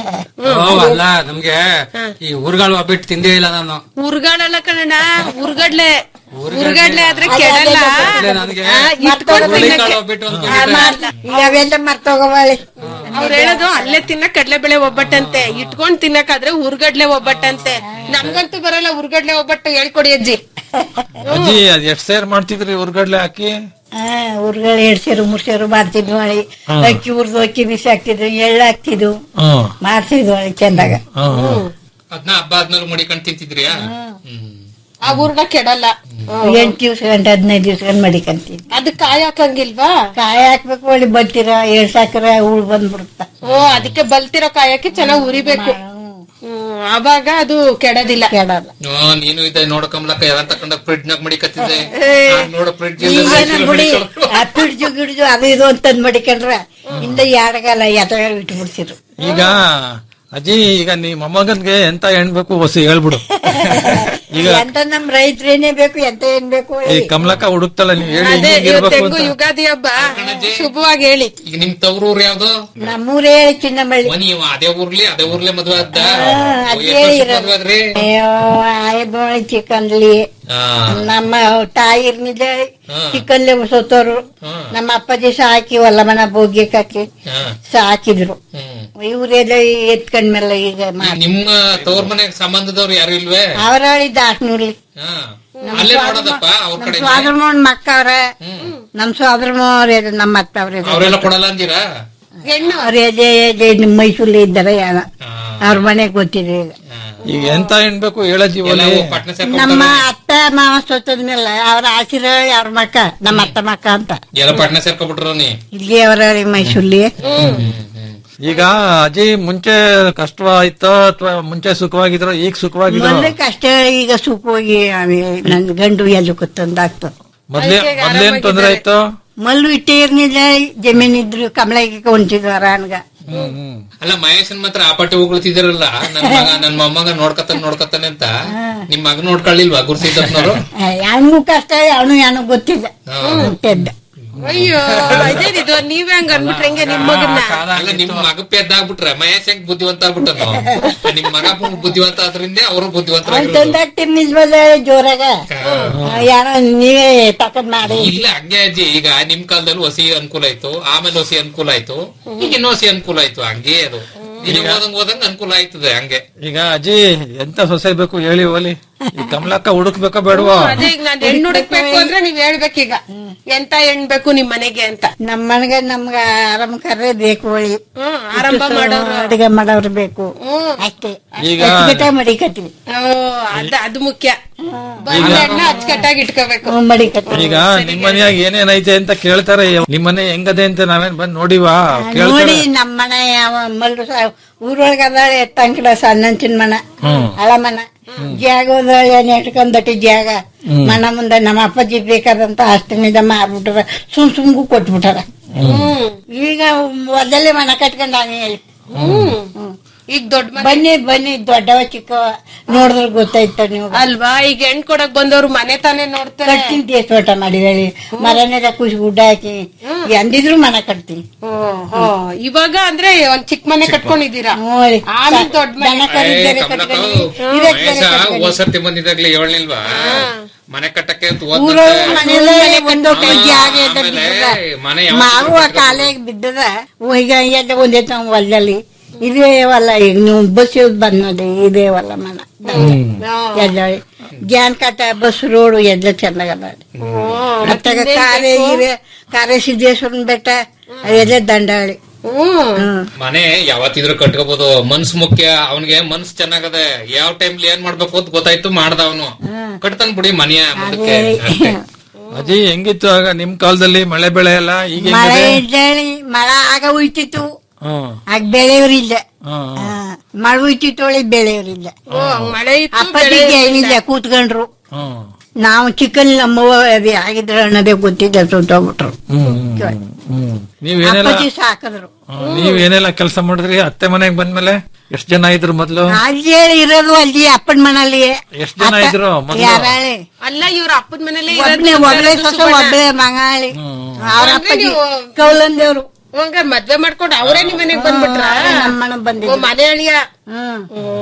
ಓ ಅಲ್ಲ ನಮ್ಗೆ ಈ ಊರ್ಗಳು ಒಬ್ಬಿಟ್ಟು ತಿಂದೇ ಇಲ್ಲ ನಾನು ಉರ್ಗಾಡಲ್ಲ ಕಣಣ್ಣ ಉರ್ಗಡ್ಲೆ ಉರ್ಗಡ್ಲೆ ಆದ್ರೆ ಕೆಡಲ್ಲ ನನಗೆ ಆ, ಇಟ್ಕೊಂಡು ಹುರುಳಿಕಾಳು ತಿನ್ನಕ್ಕೆ. ಒಬ್ಬಿಟ್ಟು ಒಂದು ಆ, ಮಾಡ್ದ. ಈಗ ಅವೆಲ್ಲ ಮರ್ತೋಗವಾಳಿ ಅವ್ರು ಹೇಳೋದು ಅಲ್ಲೇ ತಿನ್ನ ಕಡ್ಲೆಬೇಳೆ ಒಬ್ಬಟ್ಟಂತೆ ಇಟ್ಕೊಂಡ್ ತಿನ್ನಕಾದ್ರೆ ಉರ್ಗಡ್ಲೆ ಒಬ್ಬಟ್ಟಂತೆ ನಮ್ಗಂತೂ ಬರಲ್ಲ ಉರ್ಗಡ್ಲೆ ಒಬ್ಬಟ್ಟು ಹೇಳ್ಕೊಡಿ ಅಜ್ಜಿ ಅಜ್ಜಿ ಅದ್ ಎಷ್ಟ್ ಸೇರ್ ಮಾಡ್ತಿದ್ರಿ ಉರ್ಗಡ್ಲೆ ಹಾಕಿ ಊರ್ಗಳು ಎರಡ್ ಸೇರು ಮೂರ್ ಸೇರು ಮಾಡ್ತಿದ್ವು ಹೊಳಿ ಹ್ಮ್. ಅಕ್ಕಿ ಉರ್ದು ಅಕ್ಕಿ ಬಿಸಿ ಹಾಕ್ತಿದ್ವು ಎಳ್ಳು ಹಾಕ್ತಿದ್ವು ಹ್ಮ್ ಮಾಡ್ತಿದ್ವು ಹೊಳಿ ಚಂದಾಗ ಹ್ಮ್ ಹ್ಮ್. ಅದನ್ನ ಹಬ್ಬ ಆದ್ಮೇಲೆ ಮಡಿಕೊಂಡ್ ತಿಂತಿದ್ರಿಯಾ ಆ ಊರ್ಗ ಕೆಡಲ್ಲ ಎಂಟ್ ದಿವ್ಸ ಗಂಟೆ ಹದಿನೈದು ದಿವ್ಸ ಗಂಟೆ ಮಡಿಕಂತೀವಿ ಅದು ಕಾಯಿ ಹಾಕಂಗಿಲ್ವಾ ಕಾಯಿ ಹಾಕ್ಬೇಕು ಹೊಳಿ ಬತ್ತೀರ ಏಳ್ ಸಾಕ್ರ ಹುಳ್ ಬಂದ್ಬಿಡುತ್ತ ಓ ಅದಕ್ಕೆ ಬಲ್ತಿರೋ ಕಾಯಕ್ಕೆ ಚೆನ್ನಾಗ್ ಉರಿಬೇಕು ಹ್ಮ್ ಅವಾಗ ಅದು ಕೆಡದಿಲ್ಲ ಕೆಡಲ್ಲ ಓ, ನೀನು ಇದೆ ನೋಡ ಕಮಲಕ್ಕ ಎಲ್ಲ ತಕೊಂಡ ಫ್ರಿಡ್ಜ್ ನಾಗ ಮಡಿಕತ್ತಿದ್ದೆ ನೋಡ ಫ್ರಿಡ್ಜ್ ಈಗೇನ ಬಿಡಿ ಆ ಪಿಡ್ಜು ಗಿಡ್ಜು ಅದು ಇದು ಅಂತಂದ್ ಮಡಿಕೊಂಡ್ರ ಇಂದ ಯಾಡಗಲ್ಲ ಎತ್ತ ಇಟ್ಟು ಬಿಡ್ಸಿರು ಈಗ ಅಜ್ಜಿ ಈಗ ನೀ ಮೊಮ್ಮಗನ್ಗೆ ಎಂತ ಹೆಣ್ಬೇಕು ಹೊಸಿ ಹೇಳ್ಬಿಡು ಈಗ ಎಂತ ನಮ್ ರೈತರೇನೇ ಬೇಕು ಎಂತ ಏನ್ ಬೇಕು ಈ ಕಮಲಕ್ಕ ಹುಡುಕ್ತಲ್ಲ ನೀವು ಹೇಳಿ ಅದೇ ಹಿಂಗ್ ಇರ್ಬೇಕು ಇವತ್ತೆಗೂ ಅಂತ ಯುಗಾದಿ ಹಬ್ಬ ಶುಭವಾಗಿ ಹೇಳಿ ಈಗ ನಿಮ್ ತವ್ರೂರ್ ಯಾವ್ದು ನಮ್ಮೂರೇ ಚಿನ್ನಮಳ್ಳಿ ಮನಿ ಇವ ಅದೇ ಊರ್ಲಿ ಅದೇ ಊರ್ಲೆ ಮದ್ವೆ ಆದ್ದ ಅದ್ ಎಷ್ಟ್ ವರ್ಷಕ್ ಹೇಳಿರೋದು. ಮದ್ವೆ ಆದ್ರಿ ಅಯ್ಯೋ ಆಯ್ದೋಳಿ ಚಿಕ್ಕನ್ಲಿ ಆ, ನಮ್ಮ ತಾಯಿರ್ನಿಂದ ಹಾ. ಚಿಕ್ಕನ್ಲೆ ಸೋತೋರು ಹಾ. ನಮ್ಮ ಅಪ್ಪಾಜಿ ಸಾಕಿ ಹೊಲ ಮನ ಬೋಗ್ಯಕ್ಕೆ ಹಾಕಿ ಆ, ಸಾಕಿದ್ರು ಹ್ಮ್. ಇವ್ರೆಲ್ಲ ಎತ್ಕೊಂಡ್ಮೇಲೆ ಈಗ ಈಗ ನಿಮ್ಮ ತವ್ರ ಮನೆ ಸಂಬಂಧದವ್ರು ಯಾರು ಇಲ್ವೇ ಅವರಳಿ ದಾಟ್ನೂರ್ಲಿ ಆ, ಅಲ್ಲೇ ನೋಡೋದಪ್ಪ ಅವ್ರ ನಮ್ ಕಡೆ ಸ್ವಾದ್ರ ಮೋನ್ ಮಕ್ಕ ಅವ್ರ ನಮ್ ಸ್ವಾದ್ರ ಮೋರ್ ನಮ್ಮ ಅತ್ತ ಅವ್ರ ಅವರೆಲ್ಲ ಕೊಡಲ್ಲ ಅಂದಿರಾ ಹೆಣ್ಣು ಅವ್ರ ಮೈಸೂರಲ್ಲಿ ಇದ್ದಾರೆ ಯಾರ ಅವ್ರ ಮನೆಗ್ ಗೊತ್ತಿದೆ ಈಗ ಈಗ ಎಂತ ಹೆಣ್ಬೇಕು ಹೇಳಜ್ಜಿ ಎಲ್ಲ ಒಲೆ ಪಟ್ನ ನಮ್ಮ ಸೇರ್ಕೊಂಡ್ಬಿಟ್ಟಾರೆ. ಅತ್ತ ಮಾವ ಸೊತ್ತದ್ಮೇಲೆ ಅವ್ರ ಆಶೀರ ಅವ್ರ ಮಕ್ಕ ನಮ್ಮ ಅತ್ತ ಮಕ್ಕ ಅಂತ ಎಲ್ಲ ಪಟ್ನ ಸೇರ್ಕೊಬಿಟ್ರು ನೀ ಇಲ್ಲಿ ಅವರ ಮೈಸೂರ್ಲಿ ಈಗ ಅಜ್ಜಿ ಮುಂಚೆ ಕಷ್ಟ ಆಯ್ತೋ ಅಥವಾ ಮುಂಚೆ ಸುಖವಾಗಿದ್ರು ಈಗ ಸುಖವಾಗಿದ್ರು ಮೊದ್ಲು ಕಷ್ಟ ಈಗ ಸುಖವಾಗಿ ಆಮೇಲೆ ನನ್ ಗಂಡು ಎಲ್ಲಿ ಕೂತಂದಾಗ್ತದ ಮೊದ್ಲೇ ಮೊದ್ಲೇನ್ ತೊಂದ್ರೆ ಆಯ್ತು ಮಲ್ಲು ಇಟ್ಟೇರ್ನಿಲ್ಲ ಜಮೀನ್ ಇದ್ರು ಕಮಲಾಗಿ ಹೊಂಟಿದ್ವಾರ ಅನ್ಗ ಹ್ಮ್ ಹ್ಮ್ ಅಲ್ಲ ಮಹೇಶನ್ ಮಾತ್ರ ಆ ಪಟ್ಟಿ ಉಗುಳ್ತಿದಿರಲ್ಲ ನನ್ ಮಗ ನನ್ ಮೊಮ್ಮಗ ನೋಡ್ಕತಾನೆ ನೋಡ್ಕತಾನೆ ಅಂತ ನಿಮ್ ಮಗ ನೋಡ್ಕೊಳ್ಳಿಲ್ವಾ ಗುರ್ಸಿದ್ದಪ್ಪನವ್ರು ಯಾವನು ಕಷ್ಟ ಅವನು ಏನೋ ಗೊತ್ತಿಲ್ಲ ಹಾ. ಅಂತಿದ್ದ ಅಯ್ಯೋ ಇದೇನಿದು ನೀವೇ ಹಂಗ ಅನ್ಬಿಟ್ರೆ ಹೆಂಗೆ ನಿಮ್ ಮಗನ್ನ ಅಲ್ಲ ನಿಮ್ ಮಗ ಪೆದ್ದಾಗ್ಬಿಟ್ರೆ ಮಹೇಶ್ ಹೆಂಗ್ ಬುದ್ಧಿವಂತ ಆಗ್ಬಿಟ್ಟನು ನಿಮ್ ಮಗ ಬುದ್ಧಿವಂತ ಆದ್ರಿಂದ ಅವರು ಬುದ್ಧಿವಂತರಾಗಿರೋದು ತಂದಾಕ್ತಿರ್ ನಿಲ್ವಲ್ಲ ಜೋರಾಗ ಯಾರೋ ನೀವೇ ತಕದ್ ಮಾಡಿ ಇಲ್ಲ ಹಂಗೆ ಅಜ್ಜಿ ಈಗ ನಿಮ್ ಕಾಲದಲ್ಲಿ ಹೊಸಿ ಅನುಕೂಲ ಆಯ್ತು ಆಮೇಲೆ ಹೊಸಿ ಅನುಕೂಲ ಆಯ್ತು ಈಗ ಇನ್ನೂ ಹೊಸಿ ಅನುಕೂಲ ಆಯ್ತು ಹಂಗೆ ಅದು ಈಗ ಓದಂಗ್ ಓದಂಗ್ ಅನುಕೂಲ ಆಯ್ತದೆ ಹಂಗೆ ಈಗ ಅಜ್ಜಿ ಎಂತ ಸೊಸೆ ಬೇಕು ಹೇಳಿ ಓಲಿ ಈ ಕಮಲಕ್ಕ ಹುಡುಕ್ಬೇಕೋ ಬೇಡವೋ ಅದೇ ಈಗ ನಾನ್ ಹೆಣ್ಣು ಹುಡುಕ್ಬೇಕು ಅಂದ್ರೆ ನೀವ್ ಹೇಳ್ಬೇಕೀಗ ಎಂತ ಹೆಣ್ ಬೇಕು ನಿಮ್ ಮನೆಗೆ ಅಂತ ನಮ್ಮ ಮನೆಗೆ ನಮ್ಗ ಆರಾಮ ಕರ್ರೆ ಬೇಕು ಹೊಳಿ ಹ್ಮ್ ಆರಂಭ ಮಾಡೋರು ಅಡಿಗೆ ಮಾಡೋರು ಬೇಕು ಹ್ಮ್ ಅಷ್ಟೇ ಈಗ ಅಚ್ಚುಕಟ್ಟಾಗಿ ಮಡಿಕತ್ತೀವಿ ಓ, ಅದ ಅದು ಮುಖ್ಯ ಬಂದ ಹೆಣ್ಣ ಅಚ್ಚುಕಟ್ಟಾಗಿ ಇಟ್ಕೋಬೇಕು ಹ್ಮ್, ಮಡಿಕತ್ತೀವಿ ಈಗ ನಿಮ್ ಮನ್ಯಾಗ ಏನೇನೈತೆ ಅಂತ ಕೇಳ್ತಾರೆ ನಿಮ್ ಮನೆ ಹೆಂಗದೆ ಅಂತ ನಾವೇನ್ ಬಂದ್ ನೋಡಿವಾ ಕೇಳ್ತಾರೆ ನೋಡಿ ನಮ್ಮ ಮನೆ ಯಾವ ಮಲ್ರು ಊರೊಳಗ ಅದಾಳೆ ತಂಕಡ ಸಣ್ಣಂಚಿನ ಮನ ಹ್ಮ್. ಹಳ ಮನ ಜಾಗ ನೆಟ್ಕೊಂಡಟಿ ಜಾಗ ಮನ ಮುಂದೆ ನಮ್ಮ ಅಪ್ಪಾಜಿ ಬೇಕಾದಂತ ಅಷ್ಟನಿದ ಮಾರ್ಬಿಟ್ರ ಸುಮ್ ಸುಮ್ಗೂ ಕೊಟ್ಬಿಟ್ಟಾರ ಹ್ಮ್ ಈಗ ಮೊದಲೇ ಮನ ಕಟ್ಕೊಂಡಾನೆ ಹ್ಮ್ ಈಗ ದೊಡ್ಡ ಮನೆ ಬನ್ನಿ ಬನ್ನಿ ದೊಡ್ಡವ ಚಿಕ್ಕವ ನೋಡಿದ್ರೆ ಗೊತ್ತಾಯ್ತ ನೀವು ಅಲ್ವಾ ಈಗ ಹೆಣ್ ಕೊಡಕ್ ಬಂದವ್ರು ಮನೆ ತಾನೇ ನೋಡ್ತಾರೆ ಕಟ್ತೀನಿ ತೋಟ ಮಾಡಿದಾಳೆ ಮರನೆಲ್ಲ ಖುಷಿ ಗುಡ್ಡ ಹಾಕಿ ಎಂದಿದ್ರು ಮನ ಕಟ್ತೀನಿ ಓ, ಓ, ಇವಾಗ ಅಂದ್ರೆ ಒಂದ್ ಚಿಕ್ಕ ಮನೆ ಕಟ್ಕೊಂಡಿದ್ದೀರಾ ನೋಡಿ. ಆಮೇಲೆ ದೊಡ್ಡ ಮನೆ ದನ ಕರು ಬೇರೆ ಕಟ್ಕೊಂಡಿವಿ. ಇದಕ್ಕೆ ಬೇರೆ ಕಟ್ಕೊಂಡಿವಿ. ಹೋಸರ್ತಿ ಬಂದಿದ್ದಾಗ್ಲಿ ಏಳ್ನಿಲ್ವಾ ಮನೆ ಕಟ್ಟಕ್ಕೆ ಅಂತ ಹೋದ್ನಂತೆ. ಊರೊಳಗೆ ಮನೆಯಲ್ಲೇ ಒಂದೊಟ್ಟು ಜಾಗ ಇದ್ದ ಆಮೇಲೆ ಬಿದ್ದದ. ಮನೆ ಯಾವತ್ತೂ ಮಾವು ಆ ಕಾಲಿಗೆ ಬಿದ್ದದ ಈಗ ಎಲ್ಲ ಒಂದೇ ತಾವ್ ಹೊಲದಲ್ಲಿ ಇದೇ ಹೊಲ ಈಗ ನೀವು ಬಸ್ ಬಂದದೆ ಇದೇ ಹೊಲ ಮನ ಎಲ್ಲ ಗ್ಯಾನ್ ಕಟ್ಟ ಬಸ್ ರೋಡ್ ಎಲ್ಲ ಚೆನ್ನಾಗದ ಮತ್ತಾಗ ಕಾರೆ ಇವೆ ಕಾರೆ ಸಿದ್ದೇಶ್ವರನ್ ಬೆಟ್ಟ ಅದೆಲ್ಲ ದಂಡಾಳಿ ಹ್ಮ್ ಹ್ಮ್ ಮನೆ ಯಾವತ್ತಿದ್ರು ಕಟ್ಕೋಬಹುದು ಮನ್ಸ್ ಮುಖ್ಯ ಅವನಿಗೆ ಮನ್ಸ್ ಚೆನ್ನಾಗದೆ ಯಾವ ಟೈಮ್ ಏನ್ ಮಾಡ್ಬೇಕು ಅಂತ ಗೊತ್ತಾಯ್ತು ಮಾಡ್ದ ಅವನು ಕಟ್ತಾನ್ ಬಿಡಿ ಮನೆಯ ಮುಂದಕ್ಕೆ ಅಷ್ಟೇ. ಅಜ್ಜಿ ಹೆಂಗಿತ್ತು ಆಗ ನಿಮ್ ಕಾಲದಲ್ಲಿ ಮಳೆ ಬೆಳೆ ಎಲ್ಲ ಈಗ ಮಳೆ ಹೆಂಗಿದೆ ಇದ್ದೇಳಿ ಮಳೆ ಆಗ ಉಯ್ತಿತ್ತು ಹ್ಮ್ ಆಗ ಬೆಳೆಯವ್ರಿಲ್ಲ ಹ್ಮ್ ಹಾ, ಮಳೆ ಉಯ್ತಿತ್ತು ಒಳಗೆ ಬೆಳೆಯವ್ರಿಲ್ಲ ಓ, ಮಳೆ ಇತ್ತು ಅಪ್ಪಾಜಿಗೆ ಏನಿಲ್ಲ ಕೂತ್ಕೊಂಡ್ರು ಹ್ಮ್ ನಾವು ಚಿಕ್ಕನ್ ನಮ್ಮವ್ವ ಅದೇ ಆಗಿದ್ರ ಅನ್ನೋದೇ ಗೊತ್ತಿದ್ದ ಸುಟ್ಟೋಗ್ಬಿಟ್ರು ಹ್ಮ್ ಹ್ಮ್ ಹ್ಮ್ ನೀವೇನೆಲ್ಲ ಅಪ್ಪಾಜಿ ಸಾಕಿದ್ರು ಹ್ಮ್, ನೀವೇನೆಲ್ಲ ಕೆಲಸ ಮಾಡಿದ್ರಿ ಅತ್ತೆ ಮನೆಗ್ ಬಂದ್ಮೇಲೆ ಎಷ್ಟ್ ಜನ ಇದ್ರು ಮೊದ್ಲು ಅಲ್ಲಿ ಇರೋದು ಅಲ್ಲಿ ಅಪ್ಪನ ಮನಲ್ಲಿ ಎಷ್ಟ್ ಜನ ಇದ್ರು ಮೊದ್ಲು? ಯಾರಾಳೆ ಅಲ್ಲ ಇವ್ರ ಅಪ್ಪನ ಮನೇಲಿ ಒಬ್ನೇ ಒಬ್ಳೆ ಸೊಸೆ ಒಬ್ಳೆ ಮಂಗಾಳಿ ಅವ್ರ ಅಂದ್ರೆ ಅಪ್ಪಾಜಿ ನೀವು- ಕೌಲಂದೇವ್ರು ಹಂಗ ಮದ್ವೆ ಮಾಡ್ಕೊಂಡು ಅವರೇ ನಿಮ್ ಮನೆಗ್ ಬಂದ್ಬಿಟ್ರ ನಮ್ಮ ಮನೆ ಓ ಬಂದಿದ್ರು ಮನೆ ಅಳಿಯ ಹ್ಮ್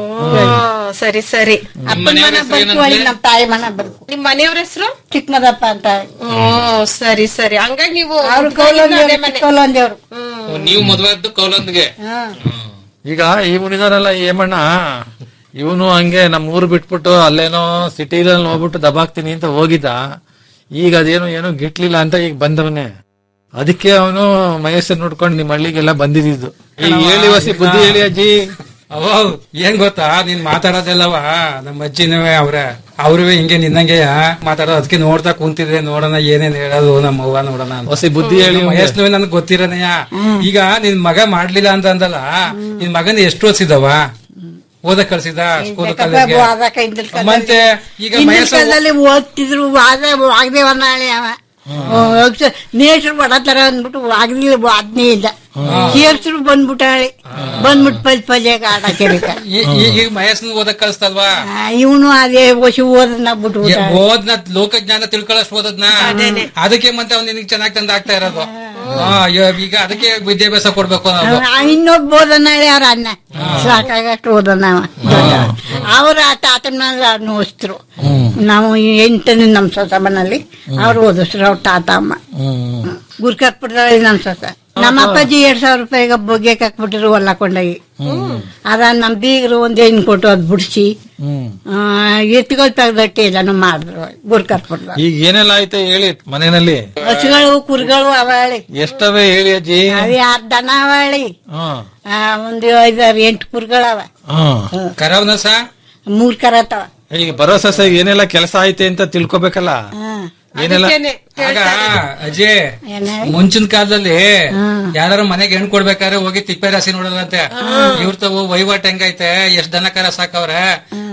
ಓ, ಸರಿ ಸರಿ ಅಪ್ಪನ ಮನೆ ಬರ್ತು ಅಲ್ಲಿ ನಮ್ಮ ತಾಯಿ ಮನೆ ಬರ್ತು ನಿಮ್ ಮನೆಯವ್ರ ಹೆಸರು ಚಿಕ್ಕಮದಪ್ಪ ಅಂತ ಓ ಸರಿ ಸರಿ ಹಂಗಾಗಿ ನೀವು ಅವ್ರು ಇದ್ದಾಗಿಂದ ಅದೇ ಮನೆ. ಕೌಲಂದೇವ್ರು ಕೌಲಂದೇವ್ರು ಓ, ನೀವು ಮದ್ವೆ ಇದ್ದು ಕೌಲಂದ್ಗೆ ಹ್ಮ್ ಈಗ ಈ ಮುನಿದಾರಲ್ಲ ಏಮಣ್ಣ ಇವನು ಹಂಗೆ ನಮ್ಮ ಊರು ಬಿಟ್ಬಿಟ್ಟು ಅಲ್ಲೇನೋ ಸಿಟಿದಲ್ಲಿ ಹೋಗ್ಬಿಟ್ಟು ದಬಾಕ್ತೀನಿ ಅಂತ ಹೋಗಿದ್ದ ಈಗ ಅದೇನು ಏನೋ ಗಿಟ್ಲಿಲ್ಲ ಅಂತ ಈಗ ಬಂದವನೇ ಅದಕ್ಕೆ ಅವನು ಮಹೇಶನ್ ನೋಡ್ಕೊಂಡು ನಿಮ್ಮ ಹಳ್ಳಿಗೆಲ್ಲ ಬಂದಿದ್ದು ಈಗ ಹೇಳಿ ವಸಿ ಬುದ್ಧಿ ಹೇಳಿ ಅಜ್ಜಿ ಅವೋ ಏನ್ ಗೊತ್ತಾ ನೀನ್ ಮಾತಾಡೋದೆಲ್ಲವ ನಮ್ಮ ಅಜ್ಜಿನವೇ ಅವ್ರೆ ಅವ್ರು ಹಿಂಗೆ ನಿನ್ನಂಗೆ ಮಾತಾಡೋದು ಅದಕ್ಕೆ ನೋಡ್ತಾ ಕುಂತಿದ್ರೆ ನೋಡೋಣ ಏನೇನ್ ಹೇಳೋದು ನಮ್ಮ ಅವ್ವ ನೋಡೋಣ ಅಂತ. ಹೊಸಿ ಬುದ್ಧಿ ಹೇಳಿ ನಮ್ಮ ವಯಸ್ಸಿನವೇ ನನ್ಗೆ ಗೊತ್ತಿರನಯ್ಯ ಈಗ ನಿನ್ ಮಗ ಮಾಡ್ಲಿಲ್ಲ ಅಂತ ಅಂದಲ್ಲ ನಿನ್ ಮಗನ ಎಷ್ಟು ಓದಿಸಿದವ ಓದಕ್ ಕಳ್ಸಿದ ಸ್ಕೂಲ್ ಕಾಲೇಜ್ಗೆ ವಾದಕ ಹಿಂದಿನ ಕಾಲದಲ್ಲಿ- ಮತ್ತೆ ಈಗ ಹಿಂದಿನ ಮಹೇಶ ಕಾಲದಲ್ಲಿ ಓದ್ತಿದ್ರು ವಾದ ವಾಗದೇವ ನಾಳೆ ಅವ ನೇಟ್ರು ಬಡತರ ಅಂದ್ಬಿಟ್ಟು ವಾಗದಿಲ್ಲ ವಾದ್ನೇ ಇಲ್ಲ ಸೇರ್ಸ್ರು ಬಂದ್ಬಿಟ್ಟಾಳೆ ಬಂದ್ಬಿಟ್ಟು ಪಲ್ ಪಲ್ಯಾಗ ಆಡಕ್ಕೆ ಈ- ಈ- ಈಗ ಮಹೇಶ್ನ ಓದಕ್ ಕಳಿಸ್ತಲ್ವಾ ಇವನು ಅದೇ ವಶಿ ಓದನ್ನ ಬಿಟ್ಟು ಓದ್ನ ಲೋಕಜ್ಞಾನ ತಿಳ್ಕೊಳ್ಳೋಷ್ಟು ಓದದ್ನ ಅದಕ್ಕೆ ಮತ್ತೆ ಅವ್ನು ನಿನಗೆ ಚೆನ್ನಾಗಿ ತಂದು ಆಗ್ತಾ ಇರೋದು ಹಾ, ಇವ- ಈಗ ಅದಕ್ಕೆ ವಿದ್ಯಾಭ್ಯಾಸ ಕೊಡ್ಬೇಕು ಅನ್ನೋದು ಇನ್ನೊಬ್ಬ ಓದನಾಳೆ ಅವ್ರ ಅಣ್ಣ ಸಾಕಾಗಷ್ಟು ಓದನ ಅವ್ರ ತಾತನ ಮೇಲೆ ಅವ್ರನ್ನ ಓದಿಸ್ರು ನಾವು ಎಂಟನೇ ನಮ್ ಸೊಸ ಮನಲ್ಲಿ ಅವ್ರು ಓದಿಸ್ರು ಅವ್ರ ತಾತ ಅಮ್ಮ ಗುರ್ಕಟ್ಬಿಡ್ತಾಳೆ ನಮ್ ಸೊಸ ನಮ್ಮ ಅಪ್ಪಾಜಿ ಎರಡ್ ಸಾವಿರ ರೂಪಾಯಿಗೆ ಬೊಗ್ಗೆ ಹಾಕ್ಬಿಟ್ಟಿರು ಹೊಲ ಕೊಂಡೋಗಿ ಅದ ನಮ್ ಬೀಗರು ಒಂದ್ ಹೆಣ್ಣು ಕೊಟ್ಟು ಅದ್ ಬಿಡಿಸಿ ಎತ್ತುಗಳು ತೆಗ್ದಟ್ಟಿ ಎಲ್ಲಾನು ಮಾಡಿದ್ರು ಗುರ್ಕಟ್ಬಿಡ್ದ ಈಗ ಏನೆಲ್ಲ ಆಯ್ತು ಹೇಳಿ ಮನೆಯಲ್ಲಿ ಹಸುಗಳು ಕುರಿಗಳು ಅವಳಿ ಎಷ್ಟವೆ ಹೇಳಿ ಅಜ್ಜಿ ಅವ್ ಯಾರ್ ದನ ಅವಳಿ ಹ್ಮ್ ಆ, ಒಂದು ಐದಾರು ಎಂಟು ಕುರಿಗಳವ ಹ್ಮ್ ಕರವನ ಸಾ ಮೂರ್ ಕರತವ ಈಗ ಬರೋ ಸಸ್ಯ ಏನೆಲ್ಲ ಕೆಲಸ ಐತೆ ಅಂತ ತಿಳ್ಕೊಬೇಕಲ್ಲ ಏನೆಲ್ಲ ಅದಕ್ಕೇನೆ ಆಗ ಅಜಯ್ ಮುಂಚಿನ ಕಾಲದಲ್ಲಿ ಯಾರು ಮನೆಗೆ ಹೆಣ್ಣು ಕೊಡ್ಬೇಕಾದ್ರೆ ಹೋಗಿ ತಿಪ್ಪೆ ರಾಶಿ ನೋಡೋದಂತೆ ಇವ್ರ ತಗೋ ವಹಿವಾಟ್ ಹೆಂಗೈತೆ ಎಷ್ಟ್ ದನ ಕರ ಸಾಕವ್ರೆ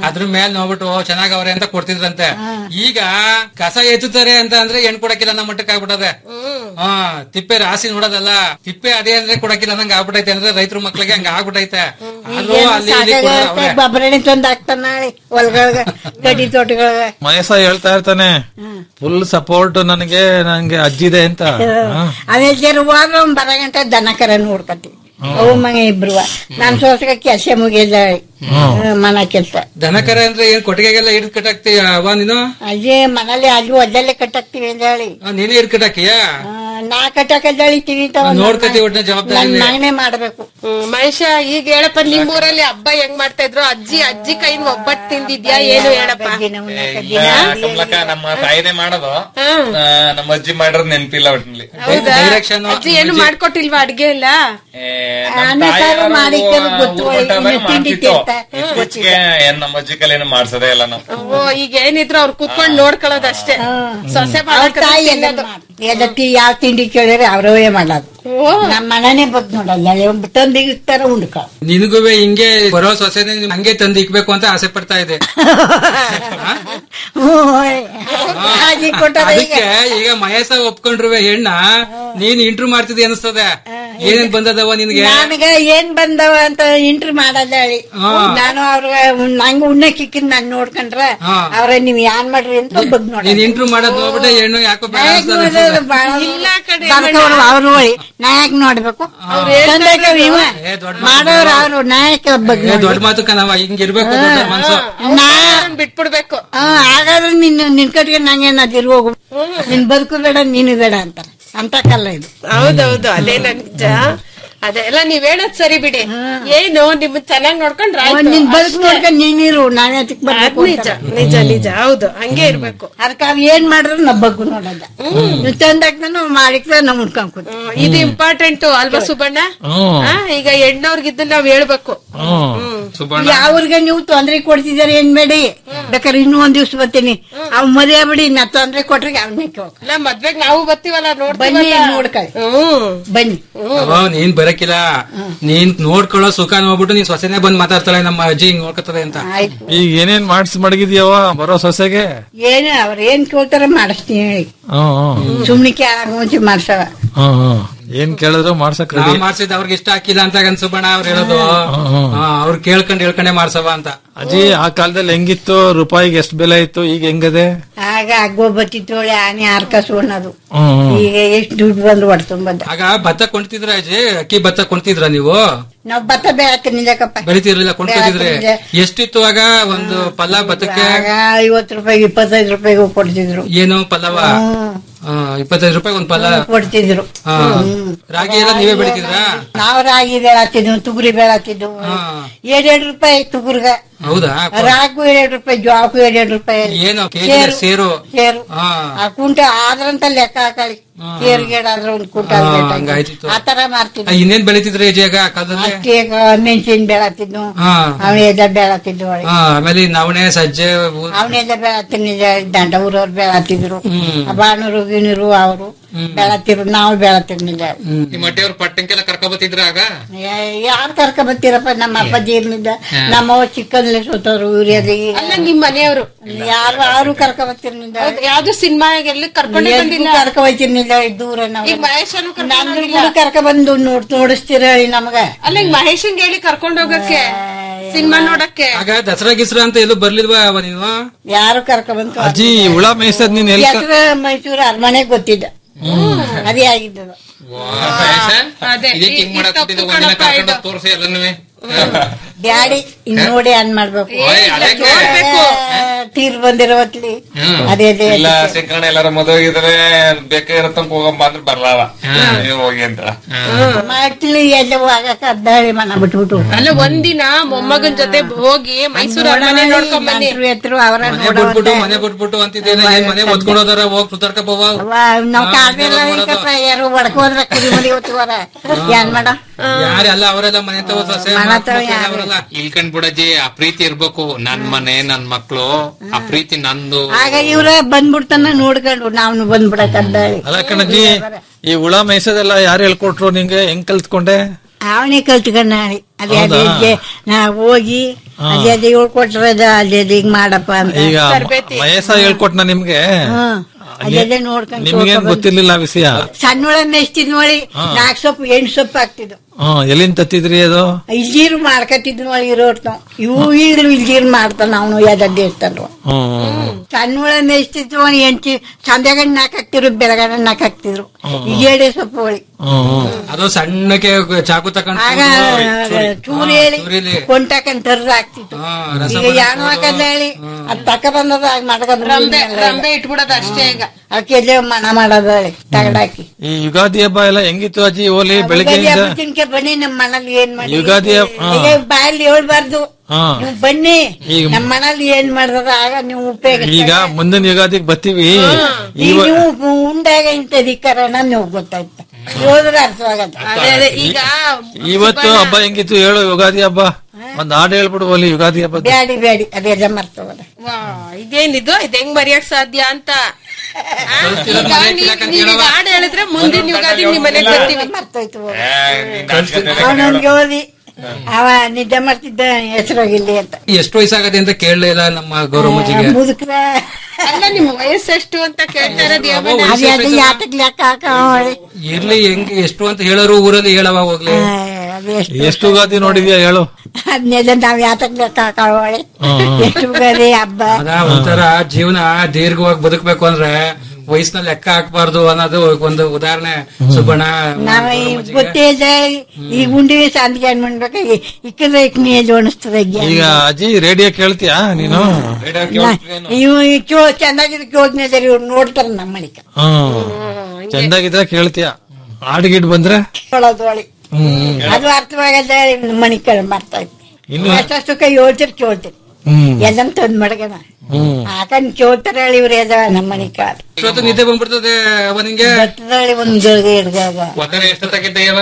ಅದ್ರ ಮೇಲೆ ನೋಡ್ಬಿಟ್ಟು ಚೆನ್ನಾಗವ್ರೆ ಅಂತ ಕೊಡ್ತಿದ್ರಂತೆ ಈಗ ಕಸ ಎತ್ತುತ್ತಾರೆ ಅಂತ ಅಂದ್ರೆ ಹೆಣ್ ಕೊಡಕ್ಕಿಲ್ಲ ನಮ್ಮ ಮಟ್ಟಕ್ಕೆ ಆಗ್ಬಿಟ್ಟದೆ ಹಾ ತಿಪ್ಪೆ ರಾಸಿ ನೋಡೋದಲ್ಲ ತಿಪ್ಪೆ ಅದೇ ಅಂದ್ರೆ ಕೊಡಕ್ಕಿಲ್ಲ ನಂಗೆ ಆಗ್ಬಿಟ್ಟೈತೆ ಅಂದ್ರೆ ರೈತರ ಮಕ್ಳಿಗೆ ಹಂಗ ಆಗ್ಬಿಟ್ಟೈತೆ ಆದ್ರೂ ಅಲ್ಲಿ ಇಲ್ಲಿ ಕೊಡೋರು ಅವ್ರೆ. ಗೊಬ್ಬರನೇ ತಂದು ಹಾಕ್ತಾನ ನಾಳೆ ಹೊಲ್ಗಳ್ಗ ಗಡ್ಡಿ ತೋಟಗಳ್ಗ ಮಹೇಶ ಹೇಳ್ತಾ ಇರ್ತಾನೆ ಫುಲ್ ಸಪೋರ್ಟ್ ನನಗೆ ನಂಗೆ ಅಜ್ಜಿದೆ ಅಂತ ಹಾ. ಅದೇ ಜರ ಹೋದ್ರೆ ಒಂದ್ ಬರ ಗಂಟೆ ದನ ಕರ ನೋಡ್ಕತಿ ಅವು ಮಗ ಇಬ್ರು ನಾನ್ ಸೋಸ್ಗ ಕೆಲಸ ಮುಗಿದ ಮನ ಕೆಲ್ಸ ದನ ಕರ ಅಂದ್ರೆ ಏನ್ ಕೊಟ್ಟಿಗೆಗೆಲ್ಲ ಹಿಡಿದು ಕಟ್ಟಾಕ್ತೀಯ ಅವ ನೀನು ಅಜ್ಜಿ ಮನೇಲಿ ಅಲ್ಲಿ ಒದ್ದಲ್ಲೇ ಕಟ್ಟಾಕ್ತಿವಿ ಅಂತ ಹೇಳಿ ಆ, ನೀನೇ ಹಿಡಿದು ಕಟ್ಟಾಕಿಯ ಆ, ನಾ ಕಟ್ಟಾಕದ್ ಹೇಳಿತೀವಿ ನೋಡ್ಕತಿ ಒಟ್ಟಿನ ಜವಾಬ್ದಾರಿ ನನ್ ಮಗನೇ ಮಾಡ್ಬೇಕು ಹ್ಮ್ ಮಹೇಶ ಈಗ ಹೇಳಪ್ಪ ನಿಮ್ಮೂರಲ್ಲಿ ಹಬ್ಬ ಹೆಂಗ್ ಮಾಡ್ತಾ ಇದ್ರು ಅಜ್ಜಿ ಅಜ್ಜಿ ಕೈಯಿಂದ ಒಬ್ಬಟ್ಟು ತಿಂದಿದ್ಯಾ ಏನು ಹೇಳಪ್ಪ ಇಲ್ಲ ಕಮಲಕ್ಕ ನಮ್ಮ ತಾಯಿನೇ ಮಾಡೋದು ಆ, ನಮ್ಮ ಅಜ್ಜಿ ಮಾಡಿರೋದ್ ನೆನ್ಪಿಲ್ಲ ಒಟ್ಟಿನಲ್ಲಿ ಹೌದಾ ಅಜ್ಜಿ ಏನು ಮಾಡ್ಕೊಟ್ಟಿಲ್ವಾ ಅಡ್ಗೆ ಎಲ್ಲ ಏ, ನಮ್ ಅನ್ನ ತಾಯಿ ಸಾರು ಯಾರೋ ಮಾಡಿಕ್ಕಿರೋದು ಊರ್ ಗೊತ್ತು, ಹೊರ್ಟೋದಾಗ ಇನ್ನು ತಿಂಡಿ ಮಾಡ್ತಿತ್ತು. ತಿಂತಾ. ಇತ್ತೀಚೆಗೆ ಏನ್ ನಮ್ಮ ಅಜ್ಜಿ ಕೈಲೇನು ಮಾಡ್ಸೋದೇ ಇಲ್ಲ ನಾವು ಓ ಈಗ ಏನಿದ್ರು ಅವ್ರು ಕುತ್ಕೊಂಡ್ ನೋಡ್ಕೊಳ್ಳೋದಷ್ಟೇ ಸೊಸೆ ಅವ್ರ ಮಾಡಕ್ಕೆ ತಾಯಿ ಎಲ್ಲ ಎದತ್ತಿ ಯಾವ ತಿಂಡಿ ಕೇಳಿದ್ರೆ ಅವ್ರವೇ ಮಾಡೋದು ನಮ್ಮ ಮನನೇ ಬದ್ ನೋಡಲ್ಲ ತಂದಿರ್ತಾರ ಉಂಡ್ಕ ನಿನಗೂ ಹಿಂಗೆ ಬರೋ ಸೊಸೆನೆ ನಿನ್ ಹಂಗೆ ತಂದು ಇಕ್ಬೇಕು ಅಂತ ಆಸೆ ಪಡ್ತಾ ಇದೆ ಹಾಗೆ ಕೊಟ್ಟಾರ ಈಗ ಅದಕ್ಕೆ ಈಗ ಮಹೇಶ ಒಪ್ಕೊಂಡ್ರು ಹೆಣ್ಣ ನೀನ್ ಇಂಟ್ರೂ ಮಾಡ್ತಿದ್ದಿ ಅನಿಸ್ತದೆ ಏನೇನ್ ಬಂದದವ ನಿನ್ಗೆ ನನಗ ಏನ್ ಬಂದವ ಅಂತ ಇಂಟ್ರಿ ಮಾಡೋದ ಹೇಳಿ ಹಾ. ನಾನು ಅವ್ರ ನಂಗ ಉಣ್ಣಕ್ಕಿಕ್ಕಿದ್ ನಾನ್ ನೋಡ್ಕೊಂಡ್ರ ಹಾ. ಅವ್ರ ನೀವ್ ಯಾನ್ ಮಾಡ್ರಿ ಅಂತ ಬಗ್ ನೋಡ ನೀನ್ ಇಂಟ್ರೂ ಮಾಡೋದ್ ನೋಡ್ಬಿಟ್ಟೆ ಹೆಣ್ಣು ಯಾಕೋ ಬೇಡ ಅನ್ಸ್ತದೆ ಅನ್ಸ್ತದೆ. ಅವ್ರು ಹೋಗಿ ನಾಯಕ್ ನೋಡ್ಬೇಕು ತಂದೆಗೆ ಇವ ಮಾಡೋರು ಅವ್ರು ನಾಯಕ ಬಗ್ ಏ, ದೊಡ್ಡ ಮಾತು ಕಣವ ಹಿಂಗಿರ್ಬೇಕು ದೊಡ್ಡ ಮನ್ಸು ಬಿಟ್ಬಿಡ್ಬೇಕು ಹಾ ಹಾಗಾದ್ರೆ ನಿನ್ ನಿನ್ ಕಟ್ಗೆ ನಂಗೇನಾದ್ರು ಹೋಗು ನಿನ್ ಬದುಕು ಬೇಡ ನೀನು ಬೇಡ ಅಂತಾರೆ ಅಂತ ಕಲ್ಲ ಇದು ಹೌದೌದು ಅದೇ ನಿಜ ಅದೆಲ್ಲ ನೀವ್ ಹೇಳೋದ್ ಸರಿ ಬಿಡಿ ಏನು ನಿಮ್ ಚೆನ್ನಾಗ್ ನೋಡ್ಕೊಂಡ್ರ ಒಂದ್ ನಿನ್ ಬದುಕು ನೋಡ್ಕೊಂಡ್ ನೀನಿರು ನಾನೇ ಅದಕ್ಕೆ ಬರ್ಬೇಕು ನಿಜ ನಿಜ ನಿಜ ಹೌದು ಹಂಗೆ ಇರ್ಬೇಕು ಅದಕ್ಕೆ ಅವ್ ಏನ್ ಮಾಡಿದ್ರು ನಾ ಬಗ್ಗು ನೋಡಲ್ಲ ನೀವ್ ತಂದಾಕ ನಾವು ಮಾಡಿಕ್ತ ನಾವ್ ಉಣ್ಕೊಂಡ್ ಕೂತ್ ಹ್ಮ್, ಇದು ಇಂಪಾರ್ಟೆಂಟ್ ಅಲ್ವಾ ಸುಬಣ್ಣ ಹ್ಮ್. ಆ, ಈಗ ಹೆಣ್ಣವ್ರಿಗಿದ್ದು ನಾವ್ ಹೇಳ್ಬೇಕು ಸುಬ್ಬಣ್ಣ ಯಾವ್ರಿಗೆ ನೀವು ತೊಂದ್ರೆ ಕೊಡ್ತಿದಾರೆ ಏನ್ ಬೇಡಿ ಬೇಕಾದ್ರೆ ಇನ್ನೂ ಒಂದ್ ದಿವ್ಸ ಬರ್ತೀನಿ ಅವ್ ಮದುವೆ ಬಿಡಿ ನಾ ತೊಂದ್ರೆ ಕೊಟ್ರೆ ಅವ್ನೇ ನಾ ಮದ್ವೆಗ್ ನಾವು ಬರ್ತೀವಲ್ಲ ಬನ್ನಿ ನೋಡ್ತೀವಲ್ಲ ನೋಡ್ಕೊಳ್ಳಿ ಹ್ಮ್ ಬನ್ನಿ ಅವ ನೀನ್ ಬರಕಿಲ್ಲ ನೀನ್ ನೋಡ್ಕೊಳ್ಳೋ ಸುಖ ನೋಡ್ಬಿಟ್ಟು ನೀನ್ ಸೊಸೆನೆ ಬಂದ್ ಮಾತಾಡ್ತಾಳೆ ನಮ್ಮ ಅಜ್ಜಿ ಹಿಂಗ್ ನೋಡ್ಕೊತದೆ ಅಂತ ಆಯ್ತು ಈಗ ಏನೇನ್ ಮಾಡಿಸ್ ಮಡಗಿದ್ಯವ ಬರೋ ಸೊಸೆಗೆ ಏನು ಅವ್ರ ಏನ್ ಕೇಳ್ತಾರ ಮಾಡಿಸ್ತೀನಿ ಹೇಳಿ ಹ್ಮ್ ಹ್ಮ್ ಸುಮ್ನಿಕೆ ಮುಂಚೆ ಮಾಡ್ಸವ ಹ್ಮ್ ಹ್ಮ್ ಏನ್ ಕೇಳಿದ್ರು ಮಾಡ್ಸಕ್ ನಾವ್ ರೆಡಿ ಮಾಡ್ಸಿದ್ ಅವ್ರಿಗೆ ಇಷ್ಟ ಹಾಕಿಲ್ಲ ಅಂತ ಅನ್ಸುಬಣ ಅವ್ರು ಹೇಳೋದು ಹ್ಮ್. ಹಾ, ಅವ್ರು ಕೇಳ್ಕೊಂಡ್ ಹೇಳ್ಕೊಂಡೆ ಮಾಡ್ಸವ ಅಂತ ಅಜ್ಜಿ ಆ ಕಾಲದಲ್ಲಿ ಹೆಂಗಿತ್ತು ರೂಪಾಯಿಗೆ ಎಷ್ಟು ಬೆಲೆ ಇತ್ತು ಈಗ ಹೆಂಗದೆ ಆಗ ಅಗ್ಗೋ ಬತ್ತಿತ್ತೋಳೆ ಆನೆ ಆರ್ಕಸು ಅನ್ನೋದು ಹ್ಮ್ ಹ್ಮ್. ಈಗ ಎಷ್ಟು ದುಡ್ಡು ಬಂದು ಹೊಡ್ತುಂಬಂದ ಆಗ ಭತ್ತ ಕೊಂಡ್ತಿದ್ರ ಅಜ್ಜಿ ಅಕ್ಕಿ ಭತ್ತ ಕೊಂಡ್ತಿದ್ರ ನೀವು ನಾವ್ ಭತ್ತ ಬೆಳಕಿನಿಂದಕ್ಕಪ್ಪ ಬೆಳಿತಿರ್ಲಿಲ್ಲ ಕೊಂಡ್ತಿದ್ರೆ ಬೆಳತಿರ್ಲಿಲ್ಲ. ಎಷ್ಟಿತ್ತು ಆಗ ಒಂದು ಪಲ್ಲ ಭತ್ತಕ್ಕೆ ಆಗ ಐವತ್ತು ರೂಪಾಯಿ ಇಪ್ಪತ್ತೈದು ರೂಪಾಯಿಗೂ ಕೊಡ್ತಿದ್ರು ಏನು ಪಲ್ಲವ ಹ್ಮ್. ಆ, ಇಪ್ಪತ್ತೈದು ರೂಪಾಯಿ ಒಂದ್ ಪಲ್ಲ ಕೊಡ್ತಿದ್ರು ಹಾ. ರಾಗಿ ಎಲ್ಲ ನೀವೇ ಬೆಳಿತಿದ್ರಾ ನಾವ್ ರಾಗಿ ಬೆಳತಿದ್ವು ತುಗುರಿ ಬೆಳತಿದ್ವು ಎರಡೆರಡು ರೂಪಾಯಿ ತುಗುರ್ಗ ಹೌದಾ ರಾಗು ಎರಡೆರಡು ರೂಪಾಯಿ ಜೋಳಕ್ಕೂ ಎರಡೆರಡು ರೂಪಾಯಿ ಏನು ಕೆಜಿ ಸೇರು ಸೇರು ಹಾ ಆ ಕುಂಟ ಆದ್ರಂತ ಲೆಕ್ಕ ಹಾಕಳಿ ಕೇರ್ಗೇಡಾದ್ರೆ ಒಂದ್ ಕುಂಟ ಹಾ, ಹಂಗಾಯ್ತಿತ್ತು. ಆತರ ಆ, ಮಾಡ್ತಿದ್ವಿ ಇನ್ನೇನ್ ಬೆಳಿತಿದ್ರಿ ಅಜ್ಜಿ ಆಗ ಆ ಕಾಲದಲ್ಲಿ ಅಷ್ಟೇ ಮೆಣಸಿನ ಬೆಳತಿದ್ವು ಹಾ ಅವನೆಲ್ಲ ಬೆಳತಿದ್ವು ಒಳಗೆ ಹಾ, ಆಮೇಲೆ ಈ ನವಣೆ ಸಜ್ಜೆ ಊ- ಅವನೆಲ್ಲ ಬೆಳತೀನಿ ದಂಡ ಊರವ್ರು ಬೆಳತಿದ್ರು ಹ್ಮ್. ಬಾಣೂರು ಗಿಣೂರು ಅವರು ಬೆಳತಿರು ನಾವು ಬೆಳತಿರ್ನಿಲ್ಲ ನಿಮ್ಮ ಅಟ್ಟೆಯವ್ರ ಪಟ್ಟಂಕೆಲ್ಲ ಕರ್ಕೊಬತ್ತಿದ್ರ ಆಗ ಯಾರು ಕರ್ಕ ಬರ್ತೀರಪ್ಪ ನಮ್ಮ ಅಪ್ಪಾಜಿ ಇರ್ಲಿಲ್ಲ ನಮ್ಮವ್ವ ಚಿಕ್ಕಂದ್ಲೆ ಸೋತವ್ರು ಇವ್ರಿಗೆ ಅಲ್ಲ ನಿಮ್ ಮನೆಯವರು ಯಾರು ಯಾರು ಕರ್ಕ ಬರ್ತಿರ್ನಿಲ್ಲ ಯಾವ್ದು ಸಿನಿಮಾಗೆಲ್ಲ ಕರ್ಕೊಂಡೇ ಬಂದಿಲ್ಲ ಕರ್ಕ ಹೋಯ್ತಿರ್ನಿಲ್ಲ ದೂರ ನಾವು ಈಗ ಮಹೇಶನು ಕರ್ಕೊಂಡ್ ನಮ್ದು ಹೋಗಿಲ್ಲ. ಕೂಡ ಕರ್ಕ ಬಂದು ನೋಡ್ ತೋಡಿಸ್ತೀರ ಹೇಳಿ ನಮಗ ಅಲ್ಲ ಈಗ ಮಹೇಶಂಗ್ ಹೇಳಿ ಕರ್ಕೊಂಡ್ ಹೋಗಕ್ಕೆ ಸಿನಿಮಾ ನೋಡಕ್ಕೆ ಆಗ ದಸರಾ ಗಿಸ್ರಾ ಅಂತ ಎಲ್ಲೂ ಬರ್ಲಿಲ್ವಾ ಅವ ನೀನು ಯಾರು ಕರ್ಕ ಬಂದು ಅಜ್ಜಿ ಹುಳ ಮೇಯ್ಸದ್ ನೀನ್ ಎಲ್ ಕ- ಹೆಸರು ಮೈಸೂರು ಅರಮನೆಗೆ ಗೊತ್ತಿದ್ದ ಅದೇ ಆಗಿದ್ದದು ಅದೇ ಇದಕ್ಕೆ ಹಿಂಗ್ ಮಾಡಕ್ ಕೊಟ್ಟಿದ್ದು ಒಂದಿನ ಕರ್ಕೊಂಡು ತೋರ್ಸಿ ಎಲ್ಲನೂ ಡ್ಯಾಡಿ ಇನ್ ನೋಡಿ ಅನ್ ಮಾಡ್ಬೇಕು ಓಯ್, ಅದಕ್ಕೆ. ನೋಡ್ಬೇಕು. ತೀರ್ ಬಂದಿರೋ ಹೊತ್ಲಿ ಹ್ಮ್. ಅದೇ ಅದೇ ಇಲ್ಲ ಶಂಕರಣ್ಣ ಎಲ್ಲಾರ ಮದುವೆ ಆಗಿದ್ರೆ ಬೇಕಾ ಇರತ್ತಂಕ ಹೋಗಮ್ಮ ಅಂದ್ರೆ ಬರ್ಲಾವ ನೀವು ಹೋಗಿ ಅಂತ ಮಾಡ್ತೀನಿ ಎಲ್ಲ ಹೋಗಕ್ಕ ಅದ್ದಾಳಿ ಮನ ಬಿಟ್ಬಿಟ್ಟು ಅಲ್ಲ ಒಂದಿನ ಮೊಮ್ಮಗನ್ ಜೊತೆ ಹೋಗಿ ಮೈಸೂರು ಅರಮನೆ ನೋಡ್ಕೊಂಡ್ ಬನ್ನಿ ಮಂತ್ರು ಎತ್ರು ಅವರ ಮನೆ ಬಿಟ್ಬಿಟ್ಟು ಮನೆ ಬಿಟ್ಬಿಟ್ಟು ಅಂತಿದ್ದೇನೆ ಏನ್ ಮನೆ ಓದ್ಕೊಂಡು ಹೋದಾರ ಹೋಗ್ ಸುತ್ತಾಡ್ಕ ಹೋವ ನಾವ್ ಕಾದಿಲ್ಲ ಈಗಪ್ಪ ಯಾರು ಹೊಡ್ಕೋದ್ರ ಕುರಿ ಮರಿ ಹೊತ್ತುವರ ಏನ್ ಮಾಡ ಯಾರೆಲ್ಲ ಅವರೆಲ್ಲ ಮನೆ ತಗೋ ಸೊಸೆ ಮನೆ ತಗೋ ಮಕ್ಳು ಯಾರು? ಅವರೆಲ್ಲ ಇಲ್ಕಂಡ್ ಬಿಡಜ್ಜಿ ಆ ಪ್ರೀತಿ ಇರ್ಬೇಕು ನನ್ ಮನೆ ನನ್ ಮಕ್ಳು ಆ ಪ್ರೀತಿ ನಂದು ಆಗ ಇವ್ರ ಬಂದ್ಬಿಡ್ತಾನ ನೋಡ್ಕೊಂಡು ನಾವು ಬಂದ್ಬಿಡಕ್ ಅದ್ದಾಳಿ ಅಲ್ಲ ಕಣಜ್ಜಿ ಈ ಹುಳ ಮೇಯ್ಸೋದೆಲ್ಲ ಯಾರು ಹೇಳ್ಕೊಟ್ರು ನಿಂಗೆ ಹೆಂಗ್ ಕಲ್ತ್ಕೊಂಡೆ ಅವನೇ ಕಲ್ತ್ಕೊಂಡ ಅದೇ ಹೌದಾ? ಅದೇ ನಾ ಹೋಗಿ ಅದೇ ಅದೇ ಹೇಳ್ಕೊಟ್ರದ ಅದೇ ಅದೇ ಹಿಂಗ್ ಮಾಡಪ್ಪ ಅಂತ ಈಗ ವಯಸ್ಸ ಹೇಳ್ಕೊಟ್ನ ನಿಮ್ಗೆ ಹ್ಮ್ ಅದೇ ಅದೇ ನೋಡ್ಕೊಂಡ್ ನಿಮ್ಗೇನ್ ತಿಳ್ಕೊಂಡ್ ಬಂದ್- ಗೊತ್ತಿರ್ಲಿಲ್ಲ ಆ ವಿಷಯ ಸಣ್ಣ ಮೆಚ್ತಿದ್ ನೋಡಿ ಹಾ. ನಾಲ್ಕು ಸೊಪ್ಪು ಎಂಟು ಸೊಪ್ಪು ಹಾಕ್ತಿದ್ದು ಹ್ಮ್ ಎಲ್ಲಿಂದ ತತ್ತಿದ್ರಿ ಅದು ಇಲ್ಜೀರು ಮಾಡ್ಕತಿದ್ ನೋಡಿ ಇರೋರ್ತ ಇವು ಈಗಲೂ ಇಲ್ಜೀರು ಮಾಡ್ತಾನ ಅವನು ಯಾವ್ದು ಇರ್ತಾನ ಹ್ಮ್ ಸಣ್ಣ ಮೇಯ್ತಿದ್ರು ಒಂದು ಎಂಟು ಸಂಧ್ಯಾಗ ನಾಲ್ಕು ಹಾಕ್ತಿದ್ರು ಬೆಳಗಾನ ನಾಲ್ಕು ಹಾಕ್ತಿದ್ರು ಈಗ ಎರಡೇ ಸೊಪ್ಪು ಹೋಳಿ ಹ್ಮ್ ಅದು ಸಣ್ಣಕ್ಕೆ ಚಾಕು ತಕೊಂಡ್ ಆಗ ಚೂರು ಹೇಳಿ ಕೊಂಟಾಕಂತ ತರ್ದು ಹಾಕ್ತಿತ್ತು ಈಗ ಯಾನು ಹಾಕಲ್ಲ ಹೇಳಿ ಅದ್ ತಕ ಬಂದದ ಆಗ ಮಾಡ್ಕೊಂಡ್ ರಂಬೆ ರಂಬೆ ಇಟ್ಬಿಡೋದು ಅಷ್ಟೇ ಈಗ ಅದಕ್ಕೆ ಮನ ಮಾಡೋದು ಹೇಳಿ ತಗಡಾಕಿ ಈ ಯುಗಾದಿ ಹಬ್ಬ ಎಲ್ಲ ಹೆಂಗಿತ್ತು ಅಜ್ಜಿ ಹೋಲಿ ಬೆಳಿಗ್ಗೆಯಿಂದ ತಿನ್ಕೆ ಬನ್ನಿ ನಮ್ಮ ಮನೇಲಿ ಏನ್ ಮಾಡಿ ಯುಗಾದಿ ಹಬ್ಬ- ಹಾ. ಈಗ ಬಾಯಲ್ಲಿ ಹೇಳ್ಬಾರ್ದು ಹಾ ನೀವು ಬನ್ನಿ ಈಗ ನಮ್ಮ ಮನೇಲಿ ಏನ್ ಮಾಡಿದ್ರ ಆಗ ನೀವು ಉಪಯೋಗ ಈಗ ಮುಂದಿನ ಯುಗಾದಿಗೆ ಬರ್ತೀವಿ ಈಗ ಇವ ನೀವು ಉಂಡಾಗ ಇಂಥ ಧಿಕ್ಕಾರನ ನೀವು ಗೊತ್ತಾಯ್ತ ಹೋದ್ರೆ ಅರ್ಥವಾಗತ್ತ ಅದೇ ಅದೇ ಈಗ ಇವತ್ತು ಹಬ್ಬ ಹೆಂಗಿತ್ತು ಹೇಳು ಯುಗಾದಿ ಹಬ್ಬ ಒಂದ್ ಹಾಡು ಹೇಳ್ಬಿಡು ಹೋಲಿ ಯುಗಾದಿ ಹಬ್ಬ ಬ್ಯಾಡಿ ಬ್ಯಾಡಿ ಅದೆಲ್ಲ ಮರ್ತವಲ್ಲ ವಾ, ಇದೇನಿದು ಇದ್ ಹೆಂಗ್ ಮರೆಯಕ್ ಸಾಧ್ಯ ಅಂತ ಆ? ಈಗ ನೀವ್- ನೀವ್ ಈಗ ಹಾಡ್ ಹೇಳಿದ್ರೆ ಮುಂದಿನ ಯುಗಾದಿ ನಿಮ್ ಮನೆಗ್ ಬರ್ತೀವಿ ಮರ್ತೋಯ್ತು ಅವನೊಂದ್ಗೆ ಓದಿ ಅವ ನಿದ್ದೆ ಮಾಡ್ತಿದ್ದ ಹೆಸರಾಗಿಲ್ಲಿ ಅಂತ ಎಷ್ಟು ವಯಸ್ಸಾಗದೆ ಅಂತ ಕೇಳಲೇ ಇಲ್ಲ ನಮ್ಮ ಗೌರಮ್ಮಜಿಗೆ ಮುದುಕ್ರ ಅಲ್ಲ ನಿಮ್ ವಯಸ್ಸೆಷ್ಟು ಅಂತ ಕೇಳ್ತಾ ಇರೋದು ಯಾವನ? ಅದೇ ಅದು ಯಾತಕ್ ಲೆಕ್ಕ ಹಾಕ ಅವಳಿ. ಇರ್ಲಿ ಹೆಂಗ್ ಎಷ್ಟು ಅಂತ ಹೇಳೋರು ಊರಲ್ಲಿ ಹೇಳವ ಹೋಗ್ಲಿ ಅದು ಎಷ್ಟು ಎಷ್ಟು ಯುಗಾದಿ ನೋಡಿದ್ಯಾ ಹೇಳು ಹದಿನೈದು ನಾವ್ ಯಾತಕ್ ಲೆಕ್ಕ ಹಾಕೋಳಿ ಎಷ್ಟು ಗರಿ ಹಬ್ಬ ಅದ ಒಂಥರ ಜೀವನ ದೀರ್ಘವಾಗಿ ಬದುಕಬೇಕು ಅಂದ್ರೆ ವಯಸ್ಸಿನ ಲೆಕ್ಕ ಹಾಕ್ಬಾರ್ದು ಅನ್ನೋದು ಒಂದು ಉದಾಹರಣೆ ಸುಬ್ಬಣ್ಣ ನಾವ್ ಈ ಗೊತ್ತೇ ಇದೆ ಈ ಗುಂಡಿ ಸಂದಿಗೆ ಏನ್ ಮಾಡ್ಬೇಕು ಇಕ್ಕದ ಇಕ್ನಿ ಜೋಡಿಸ್ತದೆ ಈಗ ಅಜ್ಜಿ ರೇಡಿಯೋ ಕೇಳ್ತೀಯಾ ನೀನು ಇವು ಕ್ಯೋ ಚೆನ್ನಾಗಿದ್ ಕೇಳ್ತಿದ್ದಾರೆ ಇವ್ರು ನೋಡ್ತಾರ ನಮ್ಮ ಮನಿಕ ಹ್ಮ್ ಚಂದಾಗಿದ್ರೆ ಕೇಳ್ತೀಯ ಹಾಡ್ಗಿಡ್ ಬಂದ್ರೆ ಕೇಳೋದು ಒಳಿ ಹ್ಮ್ ಅದು ಅರ್ಥವಾಗಲ್ಲ ಮಣಿಕಳ ಮಾಡ್ತಾ ಇತ್ತು ಇನ್ನು ಎಷ್ಟಷ್ಟು ಕೈ ಹೇಳ್ತಿರ್ ಕೇಳ್ತೀರಿ ಹ್ಮ್ ಎಲ್ಲಂ ತಂದ್ ಮಡಗನ ಹ್ಮ್ ಹಾಕಂಡ್ ಕೇಳ್ತಾರ ಹೇಳಿ ಇವ್ರು ಎದ ನಮ್ಮ ಮಣಿಕಾಳ ಇವತ್ತು ನಿದ್ದೆ ಬಂದ್ಬಿಡ್ತದೆ ಅವನಿಗೆ ಬರ್ತದಳಿ ಒಂದ್ ಗಳಿಗೆ ಹಿಡ್ದಾಗ ಒತ್ತಡ ಎಷ್ಟೊತ್ತಾಗಿದ್ದೆಯವ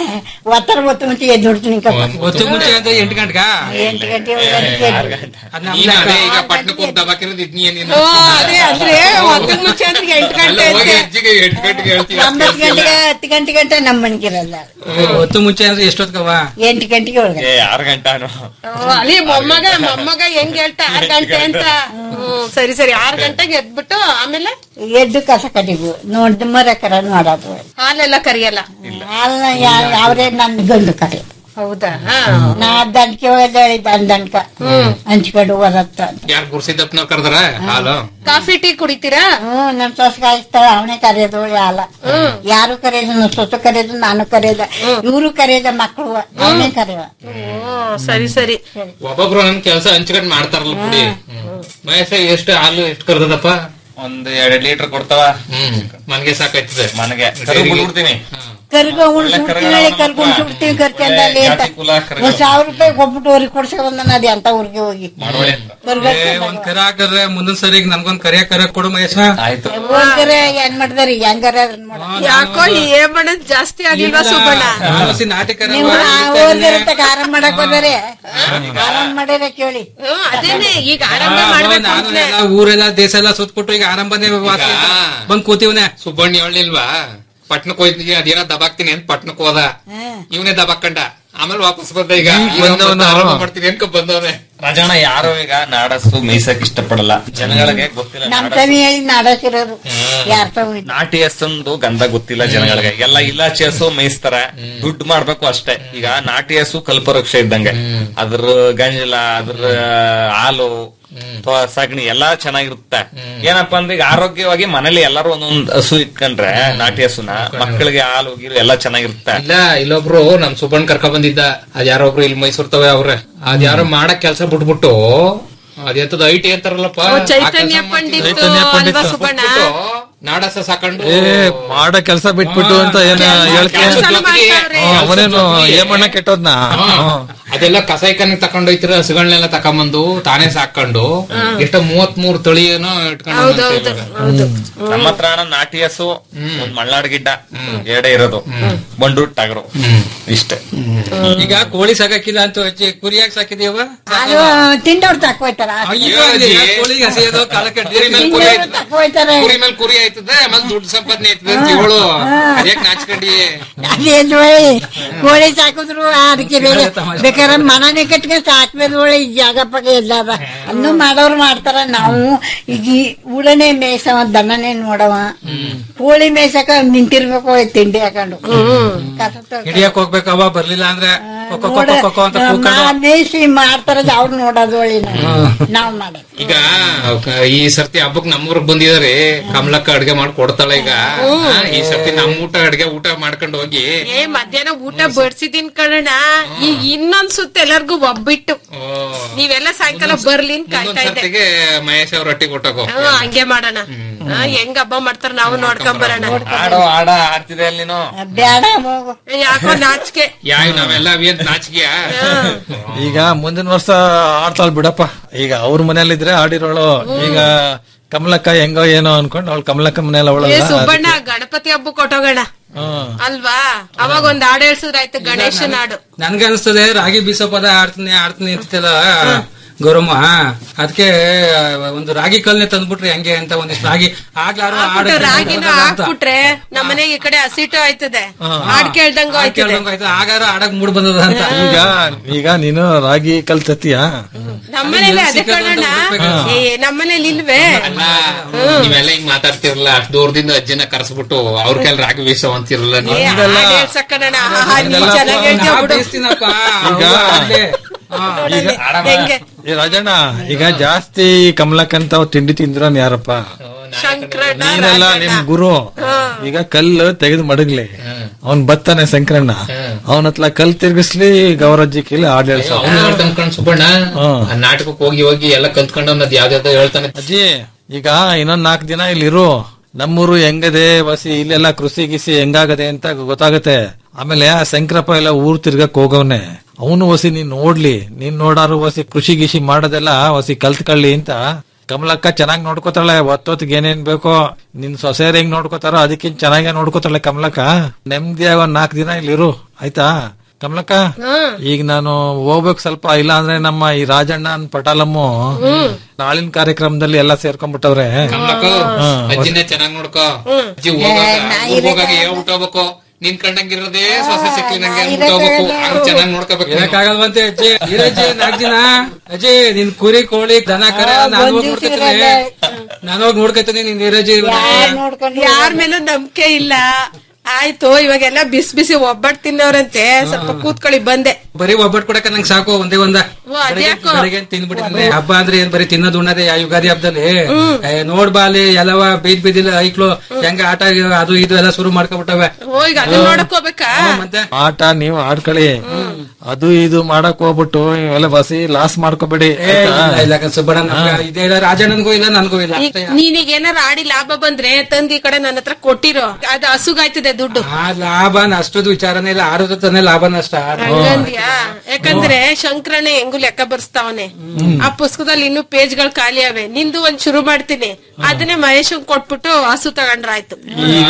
ಒತ್ತರ ಒತ್ತು ಮುಂಚೆ ಎದ್ದು ನೋಡ್ತೀನಿ ಹೊತ್ತು ಮುಂಚೆ ಅಂತ ಎಂಟು ಗಂಟೆಗ ಎಂಟು ಗಂಟೆ ಒಂದ್ ಗಂಟೆ ಎದ್ದು. ನೀನ್ ಅದೇ ಈಗ ಪಟ್ನಕ್ಕೆ ಹೋಗಿ ದಬಾಕಿರೋದು ಇದ್ ನೀನು ಓ, ಅದೇ ಅಂದ್ರೆ ಒಂದಕ್ ಮುಂಚೆ ಅಂದ್ರೆ ಎಂಟು ಗಂಟೆ ಅಲ್ಲ, ಹೋಗಿ ಐತೆ. ಅಜ್ಜಿಗೆ ಎಂಟು ಗಂಟೆಗೆ ಹೇಳ್ತೀವಿ ಒಂಬತ್ತು ಗಂಟೆಗೆ ಹತ್ತು ಗಂಟೆ ಗಂಟೆ ನಮ್ಮ ಮಣಿಗಿರಲ್ಲ ಹೊತ್ತು ಮುಂಚೆ ಅಂದ್ರೆ ಎಷ್ಟೊತ್ಕವ ಎಂಟು ಗಂಟೆಗೆ ಒಳಗೆ ಆರು ಗಂಟಾನು ಓ, ಅಲ್ಲಿ ಮೊಮ್ಮಗ ಮೊಮ್ಮಗ ಹೆಂಗ್ ಹೇಳ್ತಾ ಆರ್ ಗಂಟೆ ಅಂತ ಹ್ಮ್ ಸರಿ ಸರಿ ಆರ್ ಗಂಟೆಗೆ ಎದ್ಬಿಟ್ಟು ಆಮೇಲೆ ಎದ್ದು ಕಸ ಕಟ್ಟಿದ್ವು ನೋಡ್ದು ಮರ ಕರ ನೋಡೋದು ಹಾಲೆಲ್ಲ ಕರಿಯಲ್ಲ ಅಲ್ಲ ಯಾವ್ರೇ ನನ್ ಗಂಡು ಕರೆ ಹೌದಾ ಹಾ. ನಾ ದಂಡ್ಕೆ ಹೋದ ದಂಡ್ಕ ಹಂಚ್ಕೊಂಡು ಬರತ್ತ ಯಾರು ಗುರ್ಸಿದ್ದಪ್ಪನವ್ರು ಕರೆದ್ರ ಹಾಲು ಕಾಫಿ ಟೀ ಕುಡಿತೀರಾ ಹ್ಮ್ ನಮ್ ಸೊಸ ಕಾಯಿಸ್ತಾಳ ಅವನೇ ಕರೆಯೋದು ಅಲ್ಲ ಯಾರು ಕರೆಯೋದು ನಮ್ ಸೊಸು ಕರೆಯೋದು ನಾನು ಕರೆಯೋದ ಇವರು ಕರೆಯೋದ ಮಕ್ಕಳು ಅವನೇ ಕರೆಯುವ ಓ ಸರಿ ಸರಿ ಒಬ್ಬೊಬ್ರು ನಮ್ ಕೆಲಸ ಹಂಚ್ಕೊಂಡ್ ಮಾಡ್ತಾರಲ್ಲ ಬಿಡಿ ಮಹೇಶ ಎಷ್ಟು ಹಾಲು ಎಷ್ಟು ಕರ್ದದಪ್ಪ ಒಂದ್ ಎರಡ್ ಲೀಟರ್ ಕೊಡ್ತಾವ ಹ್ಮ್ ಮನ್ಗೆ ಸಾಕಾಯ್ತದೆ ಮನೆಗೆ ಡೈರಿಗೆ. ಬಿಡ್ತೀನಿ ಕರ್ಗ ಉಣ್ಸ್ಬಿಡ್ತೀನಿ ಕರ್ಗ ಉಣ್ಸ್ಬಿಡ್ತೀವಿ ಖರ್ಚಂದಲ್ಲಿ ಅಂತ ಕುಲ ಕರ್ಗ ಒಂದ್ ಸಾವಿರ ರೂಪಾಯಿ ಕೊಟ್ಬಿಟ್ಟು ಅವ್ರಿಗೆ ಕೊಡ್ಸ್ಕೊ ಬಂದ ಅದೇ ಅಂತ ಊರಿಗೆ ಹೋಗಿ ಮಾಡೋಳೆ ಕರ್ಗ ಏ, ಒಂದ್ ಕರ ಹಾಕಿದ್ರೆ ಮುಂದಿನ ಸರಿಗೆ ನನ್ಗೊಂದ್ ಕರಿಯ ಕರ ಕೊಡು ಮಹೇಶ ಆಯ್ತು ಹೋಗ್ತಾರೆ ಏನ್ ಮಾಡ್ದಾರೆ ಹೆಂಗಾರ ಅದನ್ನ ಮಾಡ ಯಾಕೋ ಈ ಏ ಬಣ್ಣದ್ ಜಾಸ್ತಿ ಆಗಿಲ್ವಾ ಸುಬ್ಬಣ್ಣ ಆಲೋಸಿ ನಾಟಿ ಕರ ನೀವು ಹೋಗಿರತ್ತ ಆರಾಮ್ ಮಾಡಕ್ ಹೋದರೆ ಆರಾಮ್ ಮಾಡ್ಯಾರ ಕೇಳಿ ಹ್ಮ್ ಅದೇನೆ ಈಗ ಆರಂಭ ಮಾಡ್ಬೇಕು ನಾನು ಅಂತ್ಲೇ. ಎಲ್ಲ ಊರೆಲ್ಲ ದೇಶ ಎಲ್ಲ ಸುತ್ಬಿಟ್ಟು ಈಗ ಆರಂಭನೇ ವಾಸಿ ಅಂತ ಬಂದ್ ಕೂತೀವನೆ ಸುಬ್ಬಣ್ಣ ಹೇಳಿಲ್ವಾ ಪಟ್ನಕ್ ಹೋಯ್ತೀನಿ ಅದೇನೋ ದಬಾಕ್ತೀನಿ ಅಂತ ಪಟ್ನಕ್ ಹೋದ ಇವನೇ ದಬಾಕಂಡ ಆಮೇಲೆ ವಾಪಸ್ ಬಂದ ಈಗ ಈಗ ಬಂದವನು. ಬಂದ ಆರಂಭ ಮಾಡ್ತೀನಿ ಅನ್ಕೊ ಬಂದವನೇ ರಾಜಣ್ಣ ಯಾರು ಈಗ ನಾಡಸ್ಸು ಮೇಯ್ಸಕ್ ಇಷ್ಟಪಡಲ್ಲ ಜನಗಳಿಗೆ ಗೊತ್ತಿಲ್ಲ ನಮ್ ನಾಡಸ್ಸು. ತವಿ ಹೇಳಿ ನಾಡಸಿರೋದು ಯಾರ ತವಿ ನಾಟಿ ಹಸಂದು ಗಂಧ ಗೊತ್ತಿಲ್ಲ ಜನಗಳಿಗೆ ಎಲ್ಲ ಇಲಾಚಿ ಹಸು ಮೇಯಿಸ್ತಾರೆ ದುಡ್ಡು ಮಾಡ್ಬೇಕು ಅಷ್ಟೇ ಈಗ ನಾಟಿ ಹಸು ಕಲ್ಪವೃಕ್ಷ ಇದ್ದಂಗೆ ಅದ್ರ ಗಂಜಲ ಅದ್ರ ಹಾಲು ಅಥವಾ ಸಗಣಿ ಎಲ್ಲಾ ಚೆನ್ನಾಗಿರುತ್ತೆ ಏನಪ್ಪಾ ಅಂದ್ರೆ ಈಗ ಆರೋಗ್ಯವಾಗಿ ಮನೇಲಿ ಎಲ್ಲಾರು ಒಂದೊಂದ್ ಹಸು ಇಟ್ಕೊಂಡ್ರೆ ನಾಟಿ ಹಸುನ ಮಕ್ಕಳಿಗೆ ಹಾಲು ಗೀಲು ಎಲ್ಲಾ ಚೆನ್ನಾಗಿರುತ್ತೆ ಇಲ್ಲ ಇಲ್ಲೊಬ್ರು ನಮ್ ಸುಬ್ಬಣ್ಣ ಕರ್ಕ ಬಂದಿದ್ದ ಅದ್ ಯಾರೋ ಒಬ್ರು ಇಲ್ಲಿ ಮೈಸೂರ್ ತವೆ ಅವ್ರೆ ಅದ್ ಯಾರೋ ಮಾಡಕ್ ಕೆಲ್ಸ ಬಿಟ್ಬಿಟ್ಟು ಅದೆಂತದ ಐ ಟಿ ಅಂತಾರಲ್ಲಪ್ಪ ಓ, ಆ ಚೈತನ್ಯ ಕೆಲ್ಸ ಪಂಡಿತ್ ಚೈತನ್ಯ ಅಲ್ವಾ ಪಂಡಿತ್. ಸುಬ್ಬಣ್ಣ ಮಾಡ್ಬಿಟ್ಟು ನಾಡಸ ಸಾಕೊಂಡು ಏ ಮಾಡೋ ಕೆಲಸ ಬಿಟ್ಬಿಟ್ಟು ಅಂತ ಏನ ಹೇಳ್ತೀಯ ಕೆಲ್ಸನೂ ಮಾಡ್ತಾವ್ರೆ. ಹ್ಮ್, ಅವನೇನು ಏಮಣ್ಣ ಕೆಟ್ಟೋದ್ನ ಹ್ಮ್. ಅದೆಲ್ಲ ಕಸಾಯಿಕನ್ ತಕೊಂಡೋಯ್ತಿರ ಹಸುಗಳನ್ನೆಲ್ಲ ತಕೊಂಬಂದು ತಾನೇ ಸಾಕೊಂಡು ಎಷ್ಟೋ ಮೂವತ್ ಮೂರ್ ತಳಿ ಏನೋ ಇಟ್ಕೊಂಡು ಹೌದೌದು ಹೌದು ನಮ್ಮ ಹತ್ರ ನಾಟಿ ಹಸು ಒಂದ್ ಮಲ್ನಾಡ್ ಗಿಡ್ಡ ಎರಡೇ ಇರೋದು ಬಂಡು ಟಗರು ಇಷ್ಟೇ ಈಗ ಕೋಳಿ ಸಾಕಿಲ್ಲ ಅಂತ ಹಚ್ಚಿ ಕುರಿಯಾಗಿ ಸಾಕಿದೀವ ಅದು ತಿಂದವ್ರು ತಕ್ಕೋಯ್ತಾರ ಅಯ್ಯೋ ಅಲ್ಲಿ ಕೋಳಿಗೆ ಹಸಿಯೋದು ಕಾಲ ಕುರಿ ಮೇಲೆ ಕುರಿ ಆಯ್ತದೆ ತಕ್ಕೋಯ್ತಾರೆ ಕುರಿ ಮೇಲೆ ಕುರಿ ಆಯ್ತದೆ ಆಮೇಲೆ ದುಡ್ಡು ಸಂಪಾದನೆ ಆಯ್ತದೆ ಅಂತ ಇವಳು ಅದ್ಯಾಕ್ ನಾಚ್ಕೊಂಡಿ ಅದೇನು ಕೋಳಿ ಸಾಕಿದ್ರು ಅದಕ್ಕೆ ಬೇರೆ ಬೇಕಾದ್ರೆ ಯಾಕ್ಯಾರ ಮನನೇ ಕಟ್ಕೊಂಡ್ ಸಾಕ್ಬೇಕು ಒಳ್ಳೆ ಈ ಜಾಗ ಪಗ ಎಲ್ಲದ ಅನ್ನು ಮಾಡೋರು ಮಾಡ್ತಾರ ನಾವು ಈಗ ಈ ಉಳನೆ ಮೇಯ್ಸವ ದನನೇ ನೋಡವ ಕೋಳಿ ಮೇಯ್ಸಕ ನಿಂತಿರ್ಬೇಕು ಒಳ್ಳೆ ತಿಂಡಿ ಹಾಕೊಂಡು ಕಸ ತೊಳ್ಕ- ಹಿಡಿಯಕ್ ಹೋಗ್ಬೇಕವ ಬರ್ಲಿಲ್ಲ ಅಂದ್ರೆ ಕೊಕ್ಕೊ ಕೊಕ್ಕೊ ಕೊಕ್ಕೊ ಅಂತ ಕೂಕೊಂಡು ಮಾ- ಮೇಯ್ಸಿ ಮಾಡ್ತಾರ ಅವ್ರು ನೋಡೋದು ಒಳ್ಳೆ ನಾವ್ ಮಾಡೋದು ಈಗ ಕ- ಈ ಸರ್ತಿ ಹಬ್ಬಕ್ ನಮ್ಮೂರ್ಗ್ ಬಂದಿದಾರೆ ಕಮಲಕ್ಕ ಅಡ್ಗೆ ಮಾಡಿ ಕೊಡ್ತಾಳ ಈಗ ಆ, ಈ ಸರ್ತಿ ನಮ್ ಊಟ ಅಡ್ಗೆ ಊಟ ಮಾಡ್ಕೊಂಡು ಹೋಗಿ ಏ ಮಧ್ಯಾಹ್ನ ಊಟ ಬಡ್ಸಿದೀನ್ ಕಣಣ್ಣ ಈಗ ಇನ್ನೊಂದ್ ಸುತ್ತ ಎಲ್ಲರಿಗೂ ಒಬ್ಬಿಟ್ಟು ನೀವೆಲ್ಲ ಸಾಯಂಕಾಲ ಬರ್ಲಿ ಅಂತ ಕಾಯ್ತಾ ಮುಂದೊಂದ್ ಇದ್ದೆ ಸರ್ತಿಗೆ ಮಹೇಶ್ ಅವ್ರ ಒಟ್ಟಿಗೆ ಕೊಟ್ಟೋಗೋ ಹ್ಮ್, ಹಂಗೆ ಮಾಡೋಣ ಹಾ, ಹೆಂಗ್ ಹಬ್ಬ ಮಾಡ್ತಾರ ನಾವು ನೋಡ್ಕೊಂಡ್ ಬರೋಣ ಆಡೋ ಆಡ ಆಡ್ತಿದೆ ಅಲ್ಲಿ ನೀನು ಬೇಡ ಹೋಗು ಯಾಕೋ ನಾಚಿಕೆ ಯಾವ ನಾವೆಲ್ಲ ಅವೇನ್ ನಾಚಿಕೆಯ ಈಗ ಮುಂದಿನ ವರ್ಷ ಆಡ್ತಾಳ್ ಬಿಡಪ್ಪ ಈಗ ಅವ್ರ ಮನೇಲಿದ್ರೆ ಆಡಿರೋಳು ಈಗ ಕಮಲಕ್ಕ ಹೆಂಗೋ ಏನೋ ಅನ್ಕೊಂಡು ಅವಳು ಕಮಲಕ್ಕ ಮನೇಲಿ ಏ ಅವಳಲ್ಲ ಸುಬ್ಬಣ್ಣ ಗಣಪತಿ ಹಬ್ಬ ಕೊಟ್ಟೋಗೋಣ ಹ್ಮ್ ಅಲ್ವಾ ಅವಾಗ ಒಂದ್ ಹಾಡು ಹೇಳ್ಸಿದ್ರಾಯ್ತು ಗಣೇಶನ್ ಹಾಡು ನನ್ಗನ್ಸ್ತದೆ ರಾಗಿ ಬೀಸೋ ಪದ ಆಡ್ತೀನಿ ಆಡ್ತೀನಿ ಅಂತಿಲ್ಲ ಗೌರಮ್ಮ ಅದಕ್ಕೆ ಒಂದು ರಾಗಿ ಕಲ್ನೆ ತಂದ್ಬಿಟ್ರಿ ಹಂಗೆ ಅಂತ ಒಂದಿಷ್ಟು ರಾಗಿ ಆಗ್ಲಾರು ಹಾಕ್ಬಿಟ್ಟು ಆಡಕ್ಕೆ ರಾಗಿನ ಬರೋದಲ್ಲ ಅಂತ. ಹಾಕ್ಬಿಟ್ರೆ ನಮ್ಮನೆಗೆ ಈ ಕಡೆ ಹಸಿಟ್ಟು ಆಯ್ತದೆ ಹಾಡ್ ಕೇಳ್ದಂಗು ಆಡ್ ಆಯ್ತದೆ ಕೇಳ್ದಂಗ್ ಆಯ್ತು. ಆಗಾರ ಆಡಕ್ ಮೂಡ್ ಬಂದದ ಅಂತ ಈಗ ಈಗ ನೀನು ರಾಗಿ ಕಲ್ತತ್ತೀಯ ನಮ್ಮನೇಲಿ ಅದೇ ಕಣಣ್ಣ ಏ ನಮ್ಮನೇಲಿ ಇಲ್ವೇ ಅಲ್ಲ ನೀವೆಲ್ಲ ಹಿಂಗ್ ಮಾತಾಡ್ತಿರಲ್ಲ ಅಷ್ಟ್ ದೂರದಿಂದ ಅಜ್ಜಿನ ಕರ್ಸ್ಬಿಟ್ಟು ಅವ್ರ ಕೈಲಿ ರಾಗಿ ಬೀಸೋ ಅಂತಿರಲ್ಲ ಏ, ನೀವು ಹಾಡ್ ಹೇಳ್ಸಕ್ಕಣಣ್ಣ ಆಹಾ, ನೀ ಹಂಗೆಲ್ಲ ಚೆನ್ನಾಗ್ ಹೇಳ್ತೀಯ ನಾ ಬಿಡು. ಬೀಸ್ತೀನಪ್ಪ ಈಗ ಆಗ್ಲೇ. ಹಾ. ಈಗ ಹೆಂಗೆ ಈ ರಾಜಣ್ಣ ಈಗ ಜಾಸ್ತಿ ಕಮಲಕ್ಕಂತ ತಿಂಡಿ ತಿಂದ್ರನ್ ಯಾರಪ್ಪ ಶಂಕರಣ್ಣ ನೀನೆಲ್ಲ ನಿಮ್ ಗುರು ಈಗ ಕಲ್ಲು ತೆಗೆದು ಮಡಗ್ಲಿ ಅವನ್ ಬತ್ತಾನೆ ಶಂಕರಣ್ಣ ಅವನ ಹತ್ರ ಕಲ್ ತಿರ್ಗಿಸ್ಲಿ ಗೌರಜ್ಜಿ ಕೀಲಿ ಹಾಡ್ ಹೇಳ್ಸ ಅವ್ನು ಹೇಳ್ತಾನೆ ಕಣ್ ಸುಬ್ಬಣ್ಣ ಹ್ಮ್. ಆ ನಾಟಕಕ್ಕೆ ಹೋಗಿ ಹೋಗಿ ಎಲ್ಲ ಕಲ್ತ್ಕೊಂಡು ಅನ್ನೋದು ಯಾವ್ದಾವ್ದೋ ಹೇಳ್ತಾನೆ ಅಜ್ಜಿ ಈಗ ಇನ್ನೊಂದ್ ನಾಲ್ಕು ದಿನ ಇಲ್ಲಿರು ನಮ್ಮೂರು ಹೆಂಗದೆ ವಸಿ ಇಲ್ಲೆಲ್ಲ ಕೃಷಿ ಗಿಸಿ ಹೆಂಗಾಗದೆ ಅಂತ ಗೊತ್ತಾಗತ್ತೆ ಆಮೇಲೆ ಆ ಶಂಕರಪ್ಪ ಎಲ್ಲ ಊರ್ ತಿರ್ಗಕ್ ಹೋಗವ್ನೆ ಅವನು ವಸಿ ನೀನ್ ನೋಡ್ಲಿ ನೀನ್ ನೋಡಾರು ವಸಿ ಕೃಷಿ ಗಿಷಿ ಮಾಡೋದೆಲ್ಲ ವಸಿ ಕಲ್ತ್ಕೊಳ್ಳಿ ಅಂತ ಕಮಲಕ್ಕ ಚೆನ್ನಾಗ್ ನೋಡ್ಕೋತಾಳೆ ಒತ್ತೊತ್ತಿಗೆ ಏನೇನ್ ಬೇಕೋ ನಿನ್ ಸೊಸೆಯರ್ ಹೆಂಗ್ ನೋಡ್ಕೋತಾರೋ ಅದಕ್ಕಿಂತ ಚೆನ್ನಾಗೇ ನೋಡ್ಕೋತಾಳೆ ಕಮಲಕ್ಕ ನೆಮ್ಮದಿಯಾಗ ಒಂದ್ ನಾಲ್ಕು ದಿನ ಇಲ್ಲಿರು ಆಯ್ತಾ ಕಮಲಕ್ಕ ಈಗ ನಾನು ಹೋಗ್ಬೇಕು ಸ್ವಲ್ಪ ಇಲ್ಲ ಅಂದ್ರೆ ನಮ್ಮ ಈ ರಾಜಣ್ಣ ಅನ್ ಪಟಾಲಮ್ಮು ನಾಳಿನ ಕಾರ್ಯಕ್ರಮದಲ್ಲಿ ಎಲ್ಲ ಸೇರ್ಕೊಂಡ್ಬಿಟ್ಟವ್ರೆ ಕಮಲಕ್ಕ ಅಜ್ಜಿನೇ ಚೆನ್ನಾಗ್ ನೋಡ್ಕೋ ಅಜ್ಜಿ ಹೋಗಾಗ ಊರ್ಗ್ ಹೋಗಾಗ ಹೇಳ್ಬಿಟ್ಟು ಹೋಗ್ಬೇಕು ನಿನ್ ಕಂಡಂಗಿರೋದೇ ಸೊಸೆ ಸಿಕ್ಲಿ ನಂಗೆ ಅಂದ್ಬಿಟ್ಟು ಹೋಗ್ಬೇಕು ಹಂಗ್ ಚೆನ್ನಾಗ್ ನೋಡ್ಕೋಬೇಕು ನೀನು. ಇರಕ್ಕಾಗಲ್ವಂತೆ ಅಜ್ಜಿ ಇರಜ್ಜಿ ನಾಲ್ಕು ದಿನ ಅಜ್ಜಿ ನಿನ್ ಕುರಿ ಕೋಳಿ ದನ ಕರ ನಾನು ಹೋಗಿ ನೋಡ್ಕೊತೀನಿ ನಾನು ಹೋಗಿ ನೋಡ್ಕೊತೀನಿ ನೀನ್ ಇರಜ್ಜಿ ನೋಡ್ಕೊಂಡು ಯಾರ ಮೇಲೂ ನಂಬಿಕೆ ಇಲ್ಲ ಆಯ್ತು ಇವಾಗೆಲ್ಲ ಬಿಸಿ ಬಿಸಿ ಒಬ್ಬಟ್ಟು ತಿನ್ನೋರಂತೆ ಸ್ವಲ್ಪ ಕೂತ್ಕೊಳ್ಳಿ ಬಂದೆ ಬರೀ ಒಬ್ಬಟ್ಟು ಕೊಡಕ ನಂಗೆ ಸಾಕು ಒಂದೇ ಒಂದ ಓ, ಅದ್ಯಾಕೋ? ಬೆಳಿಗ್ಗೆ ತಿಂದ್ಬಿಟ್ಟಿದ್ದೀನಿ ಹಬ್ಬ ಅಂದ್ರೆ ಏನ್ ಬರೀ ತಿನ್ನೋದು ಉಣ್ಣದೆ ಆ ಯುಗಾದಿ ಹಬ್ಬದಲ್ಲಿ ಏ, ನೋಡ್ಬಾ ಅಲ್ಲಿ ಎಲ್ಲವ ಬೀದ್ ಬೀದಿಲ್ಲ ಐಕ್ಳು ಹೆಂಗ ಆಟ ಅದು ಇದು ಎಲ್ಲ ಶುರು ಮಾಡ್ಕೊಬಿಟ್ಟವೆ ಓ ಈಗ ಅದನ್ನ ನೋಡಕ್ ಹೋಗ್ಬೇಕಾ ಮತ್ತೆ ಆಟ ನೀವು ಆಡ್ಕೊಳ್ಳಿ ಅದು ಇದು ಮಾಡಕ್ ಹೋಗ್ಬಿಟ್ಟು ಇವೆಲ್ಲ ಬಸಿ ಲಾಸ್ ಮಾಡ್ಕೋಬೇಡಿ ಏ, ಇಲ್ಲ, ಇಲ್ಲ ಕಣ್ ಸುಬ್ಬಣ್ಣ ನಮ್ಗೆ ಇದೇ ಇಲ್ಲ ರಾಜಣ್ಣನ್ಗೂ ಇಲ್ಲ ನನ್ಗೂ ಇಲ್ಲ ಈಗ ನೀನೀಗ ಏನಾರ ಆಡಿ ಲಾಭ ಬಂದ್ರೆ ತಂದ್ ಈ ಕಡೆ ನನ್ನ ಹತ್ರ ಕೊಟ್ಟಿರೋ ಅದು ಹಸುಗಾಯ್ತದೆ ದುಡ್ಡು ಆ ಲಾಭ ಅಷ್ಟೊಂದು ವಿಚಾರನೇ ಇಲ್ಲ ಆರೋದ ತಾನೇ ಲಾಭ ನಷ್ಟ ಹಂಗಂದ್ಯಾ ಯಾಕಂದ್ರೆ ಶಂಕರಣ್ಣ ಹೆಂಗು ಲೆಕ್ಕ ಬರ್ಸ್ತಾವನೆ ಆ ಪುಸ್ತಕದಲ್ಲಿ ಇನ್ನು ಪೇಜ್ಗಳು ಖಾಲಿ ಅವೆ ನಿಂದು ಒಂದ್ ಶುರು ಮಾಡ್ತೀನಿ ಅದನ್ನೇ ಮಹೇಶ್ ಕೊಟ್ಬಿಟ್ಟು ಹಸು ತಗೊಂಡ್ರಾಯ್ತು ಈಗ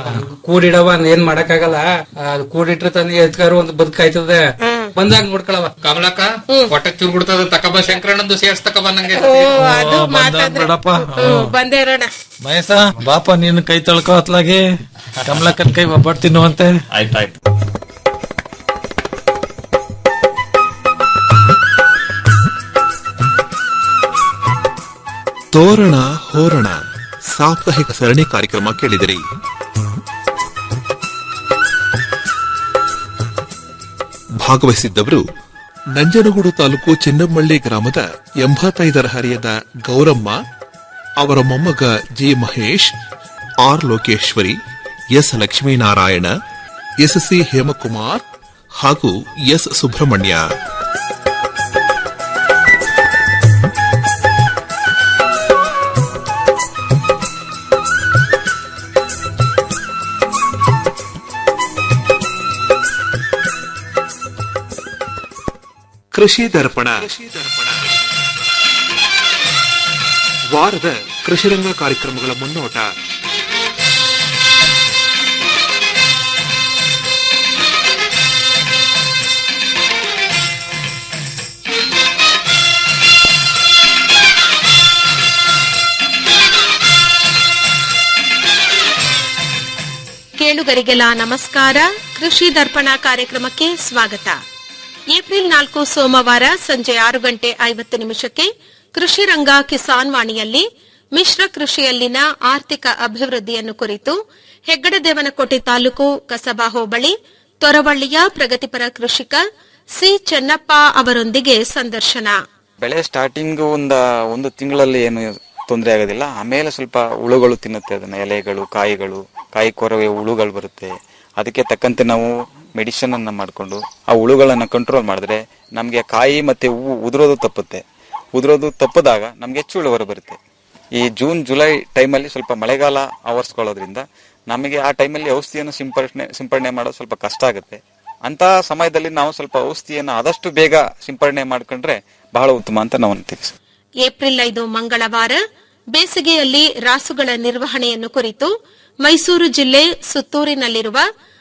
ಕೂಡಿಡವ ಏನ್ ಮಾಡಕ್ಕಾಗಲ್ಲ ಅದು ಕೂಡಿಟ್ರೆ ತಾನೇ ಎದ್ಕಾರು ಒಂದು ಬದುಕಾಯ್ತದೆ ಬಂದಾಗ ನೋಡ್ಕೊಳವ ಕಮಲಕ್ಕ ಹೊಟ್ಟೆ ತಿರ್ಬಿಡ್ತದ ತಕಬ ಶಂಕರಣ್ಣಂದು ಸೇರ್ಸ್ ತಕಬ ನಂಗೆ ಓ ಅದು ಬಂದ ಮಾತಾದ್ರೆ ಬಿಡಪ್ಪ ಹ್ಮ್, ಬಂದೇ ಇರೋಣ ಮಹೇಶ ಬಾಪ ನೀನ್ ಕೈ ತೊಳ್ಕೋ ಅತ್ಲಾಗಿ ಕಮಲಕ್ಕನ್ ಕೈ ಒಬ್ಬಟ್ಟು ತಿನ್ನುವಂತೆ ಆಯ್ತಾಯ್ತು ತೋರಣ ಹೋರಣ ಸಾಪ್ತಾಹಿಕ ಸರಣಿ ಕಾರ್ಯಕ್ರಮ ಕೇಳಿದಿರಿ ಭಾಗವಹಿಸಿದ್ದವರು ನಂಜನಗೂಡು ತಾಲೂಕು ಚಿನ್ನಮಳ್ಳಿ ಗ್ರಾಮದ ಎಂಬತ್ತೈದರ ಹರಿಯದ ಗೌರಮ್ಮ ಅವರ ಮೊಮ್ಮಗ G Mahesh R Lokeshwari S Lakshminarayana S C Hemakumar ಹಾಗೂ ಎಸ್ ಸುಬ್ರಹ್ಮಣ್ಯ ಕೃಷಿ ದರ್ಪಣ ವಾರದ ಕೃಷಿರಂಗ ಕಾರ್ಯಕ್ರಮಗಳ ಮುನ್ನೋಟ ಕೇಳುಗರಿಗೆಲ್ಲ ನಮಸ್ಕಾರ ಕೃಷಿ ದರ್ಪಣ ಕಾರ್ಯಕ್ರಮಕ್ಕೆ ಸ್ವಾಗತ ಏಪ್ರಿಲ್ ನಾಲ್ಕು ಸೋಮವಾರ ಸಂಜೆ ಆರು ಗಂಟೆ ಐವತ್ತು ನಿಮಿಷಕ್ಕೆ ಕೃಷಿ ರಂಗ ಕಿಸಾನ್ ವಾಣಿಯಲ್ಲಿ ಮಿಶ್ರ ಕೃಷಿಯಲ್ಲಿನ ಆರ್ಥಿಕ ಅಭಿವೃದ್ಧಿಯನ್ನು ಕುರಿತು ಹೆಗ್ಗಡದೇವನಕೋಟೆ ತಾಲೂಕು ಕಸಬಾ ಹೋಬಳಿ ತೊರವಳ್ಳಿಯ ಪ್ರಗತಿಪರ ಕೃಷಿಕ ಸಿ ಚೆನ್ನಪ್ಪ ಅವರೊಂದಿಗೆ ಸಂದರ್ಶನ ಬೆಳೆ ಸ್ಟಾರ್ಟಿಂಗ್ ಒಂದ ಒಂದು ತಿಂಗಳಲ್ಲಿ ಏನು ತೊಂದರೆ ಆಗೋದಿಲ್ಲ ಆಮೇಲೆ ಸ್ವಲ್ಪ ಹುಳುಗಳು ತಿನ್ನುತ್ತೆ ಅದನ್ನ ಎಲೆಗಳು ಕಾಯಿಗಳು ಕಾಯಿ ಕೊರವೆ ಹುಳುಗಳು ಬರುತ್ತೆ ಅದಕ್ಕೆ ತಕ್ಕಂತೆ ನಾವು ಮೆಡಿಸಿನ್ ಅನ್ನ ಮಾಡಿಕೊಂಡು ಆ ಹುಳುಗಳನ್ನ ಕಂಟ್ರೋಲ್ ಮಾಡಿದ್ರೆ ನಮಗೆ ಕಾಯಿ ಮತ್ತೆ ಹೂವು ಉದುರೋದು ತಪ್ಪುತ್ತೆ ಉದುರೋದು ತಪ್ಪದಾಗ ನಮ್ಗೆ ಹೆಚ್ಚು ಇಳುವರಿ ಬರುತ್ತೆ ಈ ಜೂನ್ ಜುಲೈ ಟೈಮಲ್ಲಿ ಸ್ವಲ್ಪ ಮಳೆಗಾಲ ಆವರಿಸ್ಕೊಳ್ಳೋದ್ರಿಂದ ನಮಗೆ ಆ ಟೈಮಲ್ಲಿ ಔಷಧಿಯನ್ನು ಸಿಂಪಡಣೆ ಸಿಂಪಡಣೆ ಮಾಡೋದು ಸ್ವಲ್ಪ ಕಷ್ಟ ಆಗುತ್ತೆ ಅಂತ ಸಮಯದಲ್ಲಿ ನಾವು ಸ್ವಲ್ಪ ಔಷಧಿಯನ್ನು ಆದಷ್ಟು ಬೇಗ ಸಿಂಪಡಣೆ ಮಾಡ್ಕೊಂಡ್ರೆ ಬಹಳ ಉತ್ತಮ ಅಂತ ನಾವು ಅಂತೀವಿ ಸರ್. ಏಪ್ರಿಲ್ ಐದು ಮಂಗಳವಾರ ಬೇಸಿಗೆಯಲ್ಲಿ ರಾಸುಗಳ ನಿರ್ವಹಣೆಯನ್ನು ಕುರಿತು ಮೈಸೂರು ಜಿಲ್ಲೆ ಸುತ್ತೂರಿನಲ್ಲಿರುವ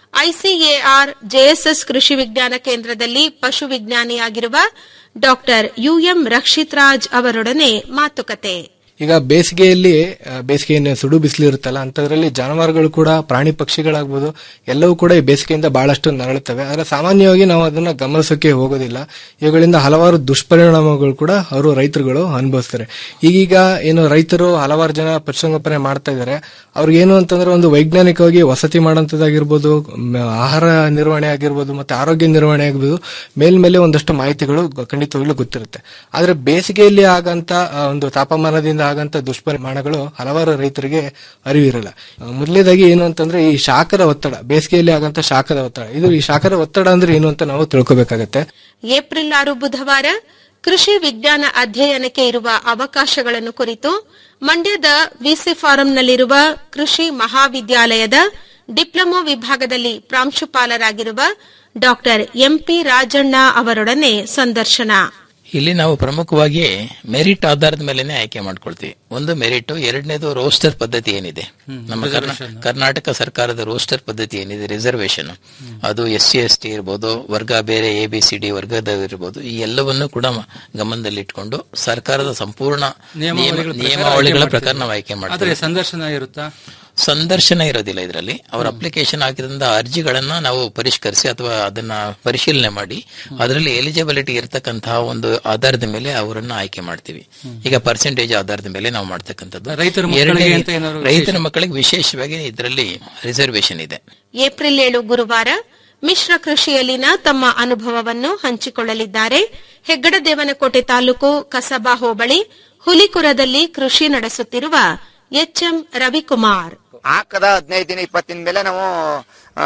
ಐಸಿಎಆರ್ ಜೆಎಸ್ಎಸ್ ಕೃಷಿ ವಿಜ್ಞಾನ ಕೇಂದ್ರದಲ್ಲಿ ಪಶು ವಿಜ್ಞಾನಿಯಾಗಿರುವ ಡಾಕ್ಟರ್ ಯುಎಂ ರಕ್ಷಿತ್ ರಾಜ್ ಅವರೊಡನೆ ಮಾತುಕತೆ ಈಗ ಬೇಸಿಗೆಯಲ್ಲಿ ಆ, ಬೇಸಿಗೆಯನ್ನು ಸುಡು ಬಿಸಿಲು ಇರುತ್ತಲ್ಲ ಅಂತದ್ರಲ್ಲಿ ಜಾನುವಾರುಗಳು ಕೂಡ ಪ್ರಾಣಿ ಪಕ್ಷಿಗಳಾಗ್ಬೋದು ಎಲ್ಲವೂ ಕೂಡ ಈ ಬೇಸಿಗೆಯಿಂದ ಬಹಳಷ್ಟು ನರಳುತ್ತವೆ ಆದರೆ ಸಾಮಾನ್ಯವಾಗಿ ನಾವು ಅದನ್ನ ಗಮನಿಸೋಕೆ ಹೋಗೋದಿಲ್ಲ ಇವುಗಳಿಂದ ಹಲವಾರು ದುಷ್ಪರಿಣಾಮಗಳು ಕೂಡ ಅವರು ರೈತರುಗಳು ಅನುಭವಿಸ್ತಾರೆ ಈಗೀಗ ಏನು ರೈತರು ಹಲವಾರು ಜನ ಪಶುಸಂಗೋಪನೆ ಮಾಡ್ತಾ ಇದ್ದಾರೆ ಅವ್ರಿಗೆ ಏನು ಅಂತಂದ್ರೆ ಒಂದು ವೈಜ್ಞಾನಿಕವಾಗಿ ವಸತಿ ಮಾಡೋಂಥದ್ದಾಗಿರ್ಬೋದು ಮ್, ಆಹಾರ ನಿರ್ವಹಣೆ ಆಗಿರ್ಬೋದು ಮತ್ತೆ ಆರೋಗ್ಯ ನಿರ್ವಹಣೆ ಆಗಿರ್ಬೋದು ಮೇಲ್ಮೇಲೆ ಒಂದಷ್ಟು ಮಾಹಿತಿಗಳು ಗ- ಖಂಡಿತವಾಗ್ಲೂ ಗೊತ್ತಿರುತ್ತೆ ಆದ್ರೆ ಬೇಸಿಗೆಯಲ್ಲಿ ಆಗಂತ ಆ, ಒಂದು ತಾಪಮಾನದಿಂದ ಆಗಂತ ದುಷ್ಪರಿಣಾಮಗಳು ಹಲವಾರು ರೈತರಿಗೆ ಅರಿವಿರಲ್ಲ ಆ, ಮೊದಲನೇದಾಗಿ ಏನು ಅಂತಂದ್ರೆ ಈ ಶಾಖದ ಒತ್ತಡ ಬೇಸಿಗೆಯಲ್ಲಿ ಆಗಂತ ಶಾಖದ ಒತ್ತಡ ಇದು ಈ ಶಾಖದ ಒತ್ತಡ ಅಂದ್ರೆ ಏನು ಅಂತ ನಾವು ತಿಳ್ಕೊಬೇಕಾಗತ್ತೆ ಏಪ್ರಿಲ್ ಆರು ಬುಧವಾರ ಕೃಷಿ ವಿಜ್ಞಾನ ಅಧ್ಯಯನಕ್ಕೆ ಇರುವ ಅವಕಾಶಗಳನ್ನು ಕುರಿತು ಮಂಡ್ಯದ ವಿಸಿ ಫಾರಂನಲ್ಲಿರುವ ಕೃಷಿ ಮಹಾವಿದ್ಯಾಲಯದ ಡಿಪ್ಲೊಮಾ ವಿಭಾಗದಲ್ಲಿ ಪ್ರಾಂಶುಪಾಲರಾಗಿರುವ ಡಾಕ್ಟರ್ ಎಂಪಿ ರಾಜಣ್ಣ ಅವರೊಡನೆ ಸಂದರ್ಶನ ಇಲ್ಲಿ ನಾವು ಪ್ರಮುಖವಾಗಿ ಮೆರಿಟ್ ಆಧಾರದ ಮೇಲೆನೆ ಆಯ್ಕೆ ಮಾಡ್ಕೊಳ್ತೀವಿ ಒಂದು ಮೆರಿಟ್ ಎರಡನೇದು ರೋಸ್ಟರ್ ಪದ್ಧತಿ ಏನಿದೆ ನಮ್ಮ ಕರ್ನಾ- ಕರ್ನಾಟಕ ಸರ್ಕಾರದ ರೋಸ್ಟರ್ ಪದ್ಧತಿ ಏನಿದೆ ರಿಸರ್ವೇಶನ್ ಅದು ಎಸ್ ಸಿ ಎಸ್ ಟಿ ಇರ್ಬೋದು ವರ್ಗ ಬೇರೆ ಎ ಬಿ ಸಿ ಡಿ ವರ್ಗದವಿರ್ಬೋದು ಈ ಎಲ್ಲವನ್ನು ಕೂಡ ಮ- ಗಮನದಲ್ಲಿಟ್ಕೊಂಡು ಸರ್ಕಾರದ ಸಂಪೂರ್ಣ ನಿಯಮ- ನಿಯಮಾವಳಿಗಳ ಪ್ರಕಾರ ನಿಯಮಾವಳಿಗಳ ಆಯ್ಕೆ ಪ್ರಕಾರ ನಾವು ಆಯ್ಕೆ ಆದ್ರೆ ಮಾಡ್ತೀವಿ ಸಂದರ್ಶನ ಇರುತ್ತಾ ಸಂದರ್ಶನ ಇರೋದಿಲ್ಲ ಇದರಲ್ಲಿ ಅವ್ರ ಅಪ್ಲಿಕೇಶನ್ ಹಾಕಿದಂತ ಅರ್ಜಿಗಳನ್ನ ನಾವು ಪರಿಷ್ಕರಿಸಿ ಅಥವಾ ಅದನ್ನ ಪರಿಶೀಲನೆ ಮಾಡಿ ಅದರಲ್ಲಿ ಎಲಿಜಿಬಿಲಿಟಿ ಇರತಕ್ಕಂತಹ ಒಂದು ಆಧಾರದ ಮೇಲೆ ಅವರನ್ನ ಆಯ್ಕೆ ಮಾಡ್ತೀವಿ ಈಗ ಪರ್ಸೆಂಟೇಜ್ ಆಧಾರದ ಮೇಲೆ ನಾವು ಮಾಡ್ತಕ್ಕಂಥದ್ದು ರೈತರ ಮಕ್ಕಳಿಗೆ ಎರಡನೇ- ಅಂತ ಏನಾದ್ರು ರೈತರ ವಿಶೇಷ? ಮಕ್ಕಳಿಗೆ ವಿಶೇಷವಾಗಿ ಇದರಲ್ಲಿ ರಿಸರ್ವೇಶನ್ ಇದೆ ಏಪ್ರಿಲ್ ಏಳು ಗುರುವಾರ ಮಿಶ್ರ ಕೃಷಿಯಲ್ಲಿನ ತಮ್ಮ ಅನುಭವವನ್ನು ಹಂಚಿಕೊಳ್ಳಲಿದ್ದಾರೆ ಹೆಗ್ಗಡದೇವನಕೋಟೆ ತಾಲೂಕು ಕಸಬಾ ಹೋಬಳಿ ಹುಲಿಕುರದಲ್ಲಿ ಕೃಷಿ ನಡೆಸುತ್ತಿರುವ ಎಚ್ಎಂ ರವಿಕುಮಾರ್ ಹಾಕದ ಹದಿನೈದು ದಿನ ಇಪ್ಪತ್ತು ದಿನ ಮೇಲೆ ನಾವು ಆ,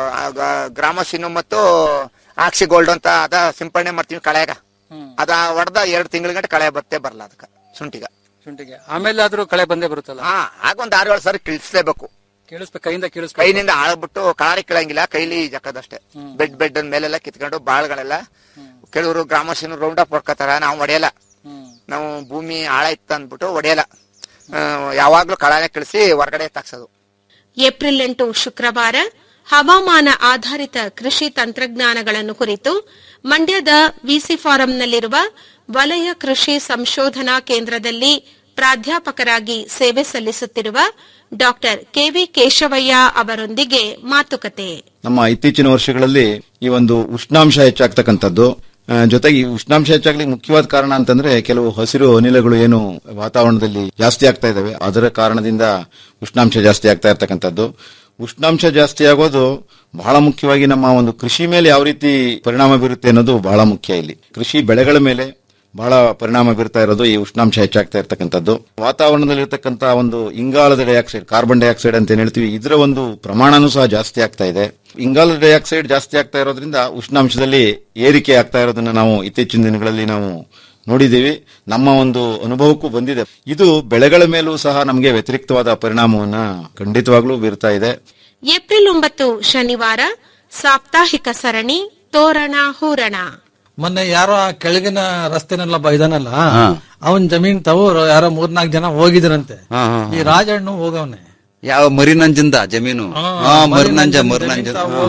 ಗ- ಗ್ರಾಮಸಿನು ಮತ್ತು ಆಕ್ಸಿ ಗೋಲ್ಡ್ ಅಂತ ಅದ ಸಿಂಪಡಣೆ ಮಾಡ್ತೀವಿ ಕಳೆಗ ಅದ ಹೊಡೆದ ಎರಡು ತಿಂಗಳ ಗಂಟೆ ಕಳೆ ಬತ್ತೆ ಬರಲ್ಲ ಅದಕ್ಕ ಶುಂಠಿಗ ಶುಂಠಿಗೆ ಆಮೇಲೆ ಆದ್ರೂ ಕಳೆ ಬಂದೇ ಬರುತ್ತಲ್ಲ ಹಾ ಆಗ ಒಂದ್ ಆರು ಏಳು ಸಾರಿ ಕಿಳಿಸ್ಲೇಬೇಕು ಕೇಳಿಸ್ಬೇಕು ಕೈಯಿಂದ ಕೇಳಿಸ್ಬೇಕು ಕೈನಿಂದ ಆಳ್ಬಿಟ್ಟು ಕಾಳಿ ಕೀಳಂಗಿಲ್ಲ ಕೈಲಿ ಜಕ್ಕದಷ್ಟೇ ಬೆಡ್ ಬೆಡ್ ಮೇಲೆಲ್ಲ ಕಿತ್ಕೊಂಡು ಬಾಳ್ಗಳೆಲ್ಲ ಕೆಲವರು ಗ್ರಾಮಸಿನ ರೌಂಡ್ ಅಪ್ ಹೊಡ್ಕೋತಾರ ನಾವು ಹೊಡೆಯಲ್ಲ ನಾವು ಭೂಮಿ ಆಳ ಇತ್ತು ಅಂದ್ಬಿಟ್ಟು ಹೊಡೆಯಲ್ಲ ಆ, ಯಾವಾಗ್ಲೂ ಕಳಾನೆ ಕಳಿಸಿ ಹೊರಗಡೆ ತಾಕ್ಸೋದು ಏಪ್ರಿಲ್ ಎಂಟು ಶುಕ್ರವಾರ ಹವಾಮಾನ ಆಧಾರಿತ ಕೃಷಿ ತಂತ್ರಜ್ಞಾನಗಳನ್ನು ಕುರಿತು ಮಂಡ್ಯದ ವಿಸಿ ಫಾರಂನಲ್ಲಿರುವ ವಲಯ ಕೃಷಿ ಸಂಶೋಧನಾ ಕೇಂದ್ರದಲ್ಲಿ ಪ್ರಾಧ್ಯಾಪಕರಾಗಿ ಸೇವೆ ಸಲ್ಲಿಸುತ್ತಿರುವ ಡಾಕ್ಟರ್ ಕೆವಿ ಕೇಶವಯ್ಯ ಅವರೊಂದಿಗೆ ಮಾತುಕತೆ ನಮ್ಮ ಇತ್ತೀಚಿನ ವರ್ಷಗಳಲ್ಲಿ ಈ ಒಂದು ಉಷ್ಣಾಂಶ ಹೆಚ್ಚಾಗ್ತಕ್ಕಂಥದ್ದು ಆ, ಜೊತೆಗೆ ಈ ಉಷ್ಣಾಂಶ ಹೆಚ್ಚಾಗ್ಲಿಕ್ಕೆ ಮುಖ್ಯವಾದ ಕಾರಣ ಅಂತಂದ್ರೆ ಕೆಲವು ಹಸಿರು ಅನಿಲಗಳು ಏನು ವಾತಾವರಣದಲ್ಲಿ ಜಾಸ್ತಿ ಆಗ್ತಾ ಇದಾವೆ ಅದರ ಕಾರಣದಿಂದ ಉಷ್ಣಾಂಶ ಜಾಸ್ತಿ ಆಗ್ತಾ ಇರ್ತಕ್ಕಂಥದ್ದು ಉಷ್ಣಾಂಶ ಜಾಸ್ತಿ ಆಗೋದು ಬಹಳ ಮುಖ್ಯವಾಗಿ ನಮ್ಮ ಒಂದು ಕೃಷಿ ಮೇಲೆ ಯಾವ ರೀತಿ ಪರಿಣಾಮ ಬೀರುತ್ತೆ ಅನ್ನೋದು ಬಹಳ ಮುಖ್ಯ ಇಲ್ಲಿ ಕೃಷಿ ಬೆಳೆಗಳ ಮೇಲೆ ಬಹಳ ಪರಿಣಾಮ ಬೀರ್ತಾ ಇರೋದು ಈ ಉಷ್ಣಾಂಶ ಹೆಚ್ಚಾಗ್ತಾ ಇರ್ತಕ್ಕಂಥದ್ದು ವಾತಾವರಣದಲ್ಲಿರ್ತಕ್ಕಂಥ ಒಂದು ಇಂಗಾಲದ ಡೈಆಕ್ಸೈಡ್ ಕಾರ್ಬನ್ ಡೈಆಕ್ಸೈಡ್ ಅಂತ ಏನ್ ಹೇಳ್ತೀವಿ ಇದರ ಒಂದು ಪ್ರಮಾಣನೂ ಸಹ ಜಾಸ್ತಿ ಆಗ್ತಾ ಇದೆ ಇಂಗಾಲದ ಡೈಆಕ್ಸೈಡ್ ಜಾಸ್ತಿ ಆಗ್ತಾ ಇರೋದ್ರಿಂದ ಉಷ್ಣಾಂಶದಲ್ಲಿ ಏರಿಕೆ ಆಗ್ತಾ ಇರೋದನ್ನ ನಾವು ಇತ್ತೀಚಿನ ದಿನಗಳಲ್ಲಿ ನಾವು ನೋಡಿದ್ದೀವಿ ನಮ್ಮ ಒಂದು ಅನುಭವಕ್ಕೂ ಬಂದಿದೆ ಇದು ಬೆಳೆಗಳ ಮೇಲೂ ಸಹ ನಮಗೆ ವ್ಯತಿರಿಕ್ತವಾದ ಪರಿಣಾಮವನ್ನ ಖಂಡಿತವಾಗ್ಲೂ ಬೀರ್ತಾ ಇದೆ ಏಪ್ರಿಲ್ ಒಂಬತ್ತು ಶನಿವಾರ ಸಾಪ್ತಾಹಿಕ ಸರಣಿ ತೋರಣ ಹೂರಣ ಮೊನ್ನೆ ಯಾರೋ ಆ ಕೆಳಗಿನ ರಸ್ತೆನೆಲ್ಲ ಇದಾನಲ್ಲ ಅವನ್ ಜಮೀನ್ ತವರು ಯಾರೋ ಮೂರ್ನಾಲ್ಕು ಜನ ಹೋಗಿದ್ರಂತೆ ಈ ರಾಜಣ್ಣು ಹೋಗವನೆ ಯಾವ ಮರಿನಂಜಂದ ಜಮೀನು ಹಾ ಮರಿನಂಜ ಮರಿನಂಜ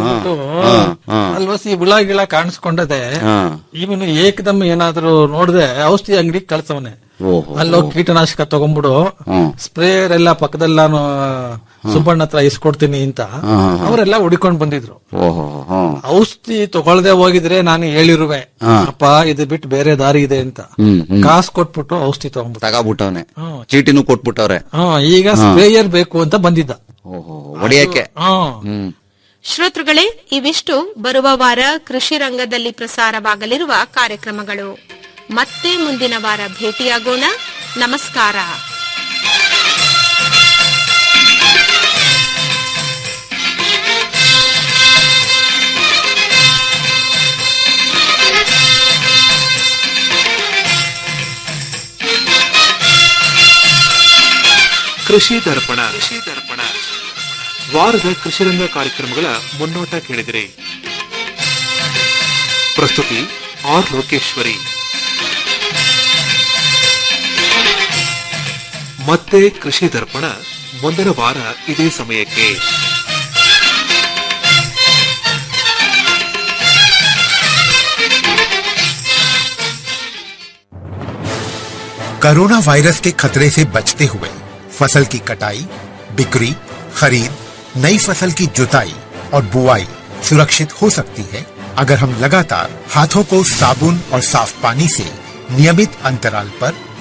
ಅಲ್ವಸಿ ಹುಳ ಗಿಳ ಕಾಣಿಸ್ಕೊಂಡದೆ ಹಾ. ಇವನು ಏಕದಮ್ ಏನಾದ್ರು ನೋಡ್ದೆ ಔಷಧಿ ಅಂಗಡಿ ಕಳ್ಸವನೆ ಓಹೋ ಅಲ್ಲೋಗಿ ಕೀಟನಾಶಕ ತಗೊಂಡ್ಬಿಡು ಹ್ಮ್. ಸ್ಪ್ರೇಯರ್ ಎಲ್ಲ ಪಕ್ಕದೆಲ್ಲಾನು ಸುಬ್ಬಣ್ಣ ಹತ್ರ ಇಸ್ಕೊಡ್ತೀನಿ ಅಂತ ಹಾ, ಹಾ, ಹಾ. ಅವರೆಲ್ಲ ಹುಡಿಕೊಂಡ್ ಬಂದಿದ್ರು ಓಹೋ ಹ್ಮ್ ಔಷಧಿ ತಗೊಳ್ದೆ ಹೋಗಿದ್ರೆ ನಾನು ಹೇಳಿರುವೆ ಹಾ. ಅಪ್ಪ ಇದು ಬಿಟ್ಟು ಬೇರೆ ದಾರಿ ಇದೆ ಅಂತ ಹ್ಮ್ ಹ್ಮ್ ಕಾಸು ಕೊಟ್ಬಿಟ್ಟು ಔಷಧಿ ತಗೊಂಡ್ಬಿಟ್ಟು ತಗಾಬಿಟ್ಟವ್ನೆ ಹ್ಮ್. ಚೀಟಿನೂ ಕೊಟ್ಬಿಟ್ಟವ್ರೆ ಹಾ ಈಗ ಹಾ. ಸ್ಪ್ರೇಯರ್ ಬೇಕು ಅಂತ ಬಂದಿದ್ದ ಓಹೋ ಹೊಡಿಯಕ್ಕೆ ಹಾ ಹ್ಮ್ ಶ್ರೋತೃಗಳೇ ಇವಿಷ್ಟು ಬರುವ ವಾರ ಕೃಷಿ ರಂಗದಲ್ಲಿ ಪ್ರಸಾರವಾಗಲಿರುವ ಕಾರ್ಯಕ್ರಮಗಳು ಮತ್ತೆ ಮುಂದಿನ ವಾರ ಭೇಟಿಯಾಗೋಣ ನಮಸ್ಕಾರ ಕೃಷಿ ದರ್ಪಣ ಕೃಷಿ ದರ್ಪಣ ವಾರದ ಕೃಷಿರಂಗ ಕಾರ್ಯಕ್ರಮಗಳ ಮುನ್ನೋಟ ಕೇಳಿದಿರಿ ಪ್ರಸ್ತುತಿ ಆರ್ ಲೋಕೇಶ್ವರಿ ಮತ್ತೆ ಕೃಷಿ ದರ್ಪಣ ಮುಂದಿನ ವಾರ ಇದೇ ಸಮಯಕ್ಕೆ कोरोना वायरस के खतरे से बचते हुए फसल की कटाई बिक्री खरीद नई फसल की जुताई और बुआई सुरक्षित हो सकती है अगर हम लगातार हाथों को साबुन और साफ पानी से नियमित अंतराल पर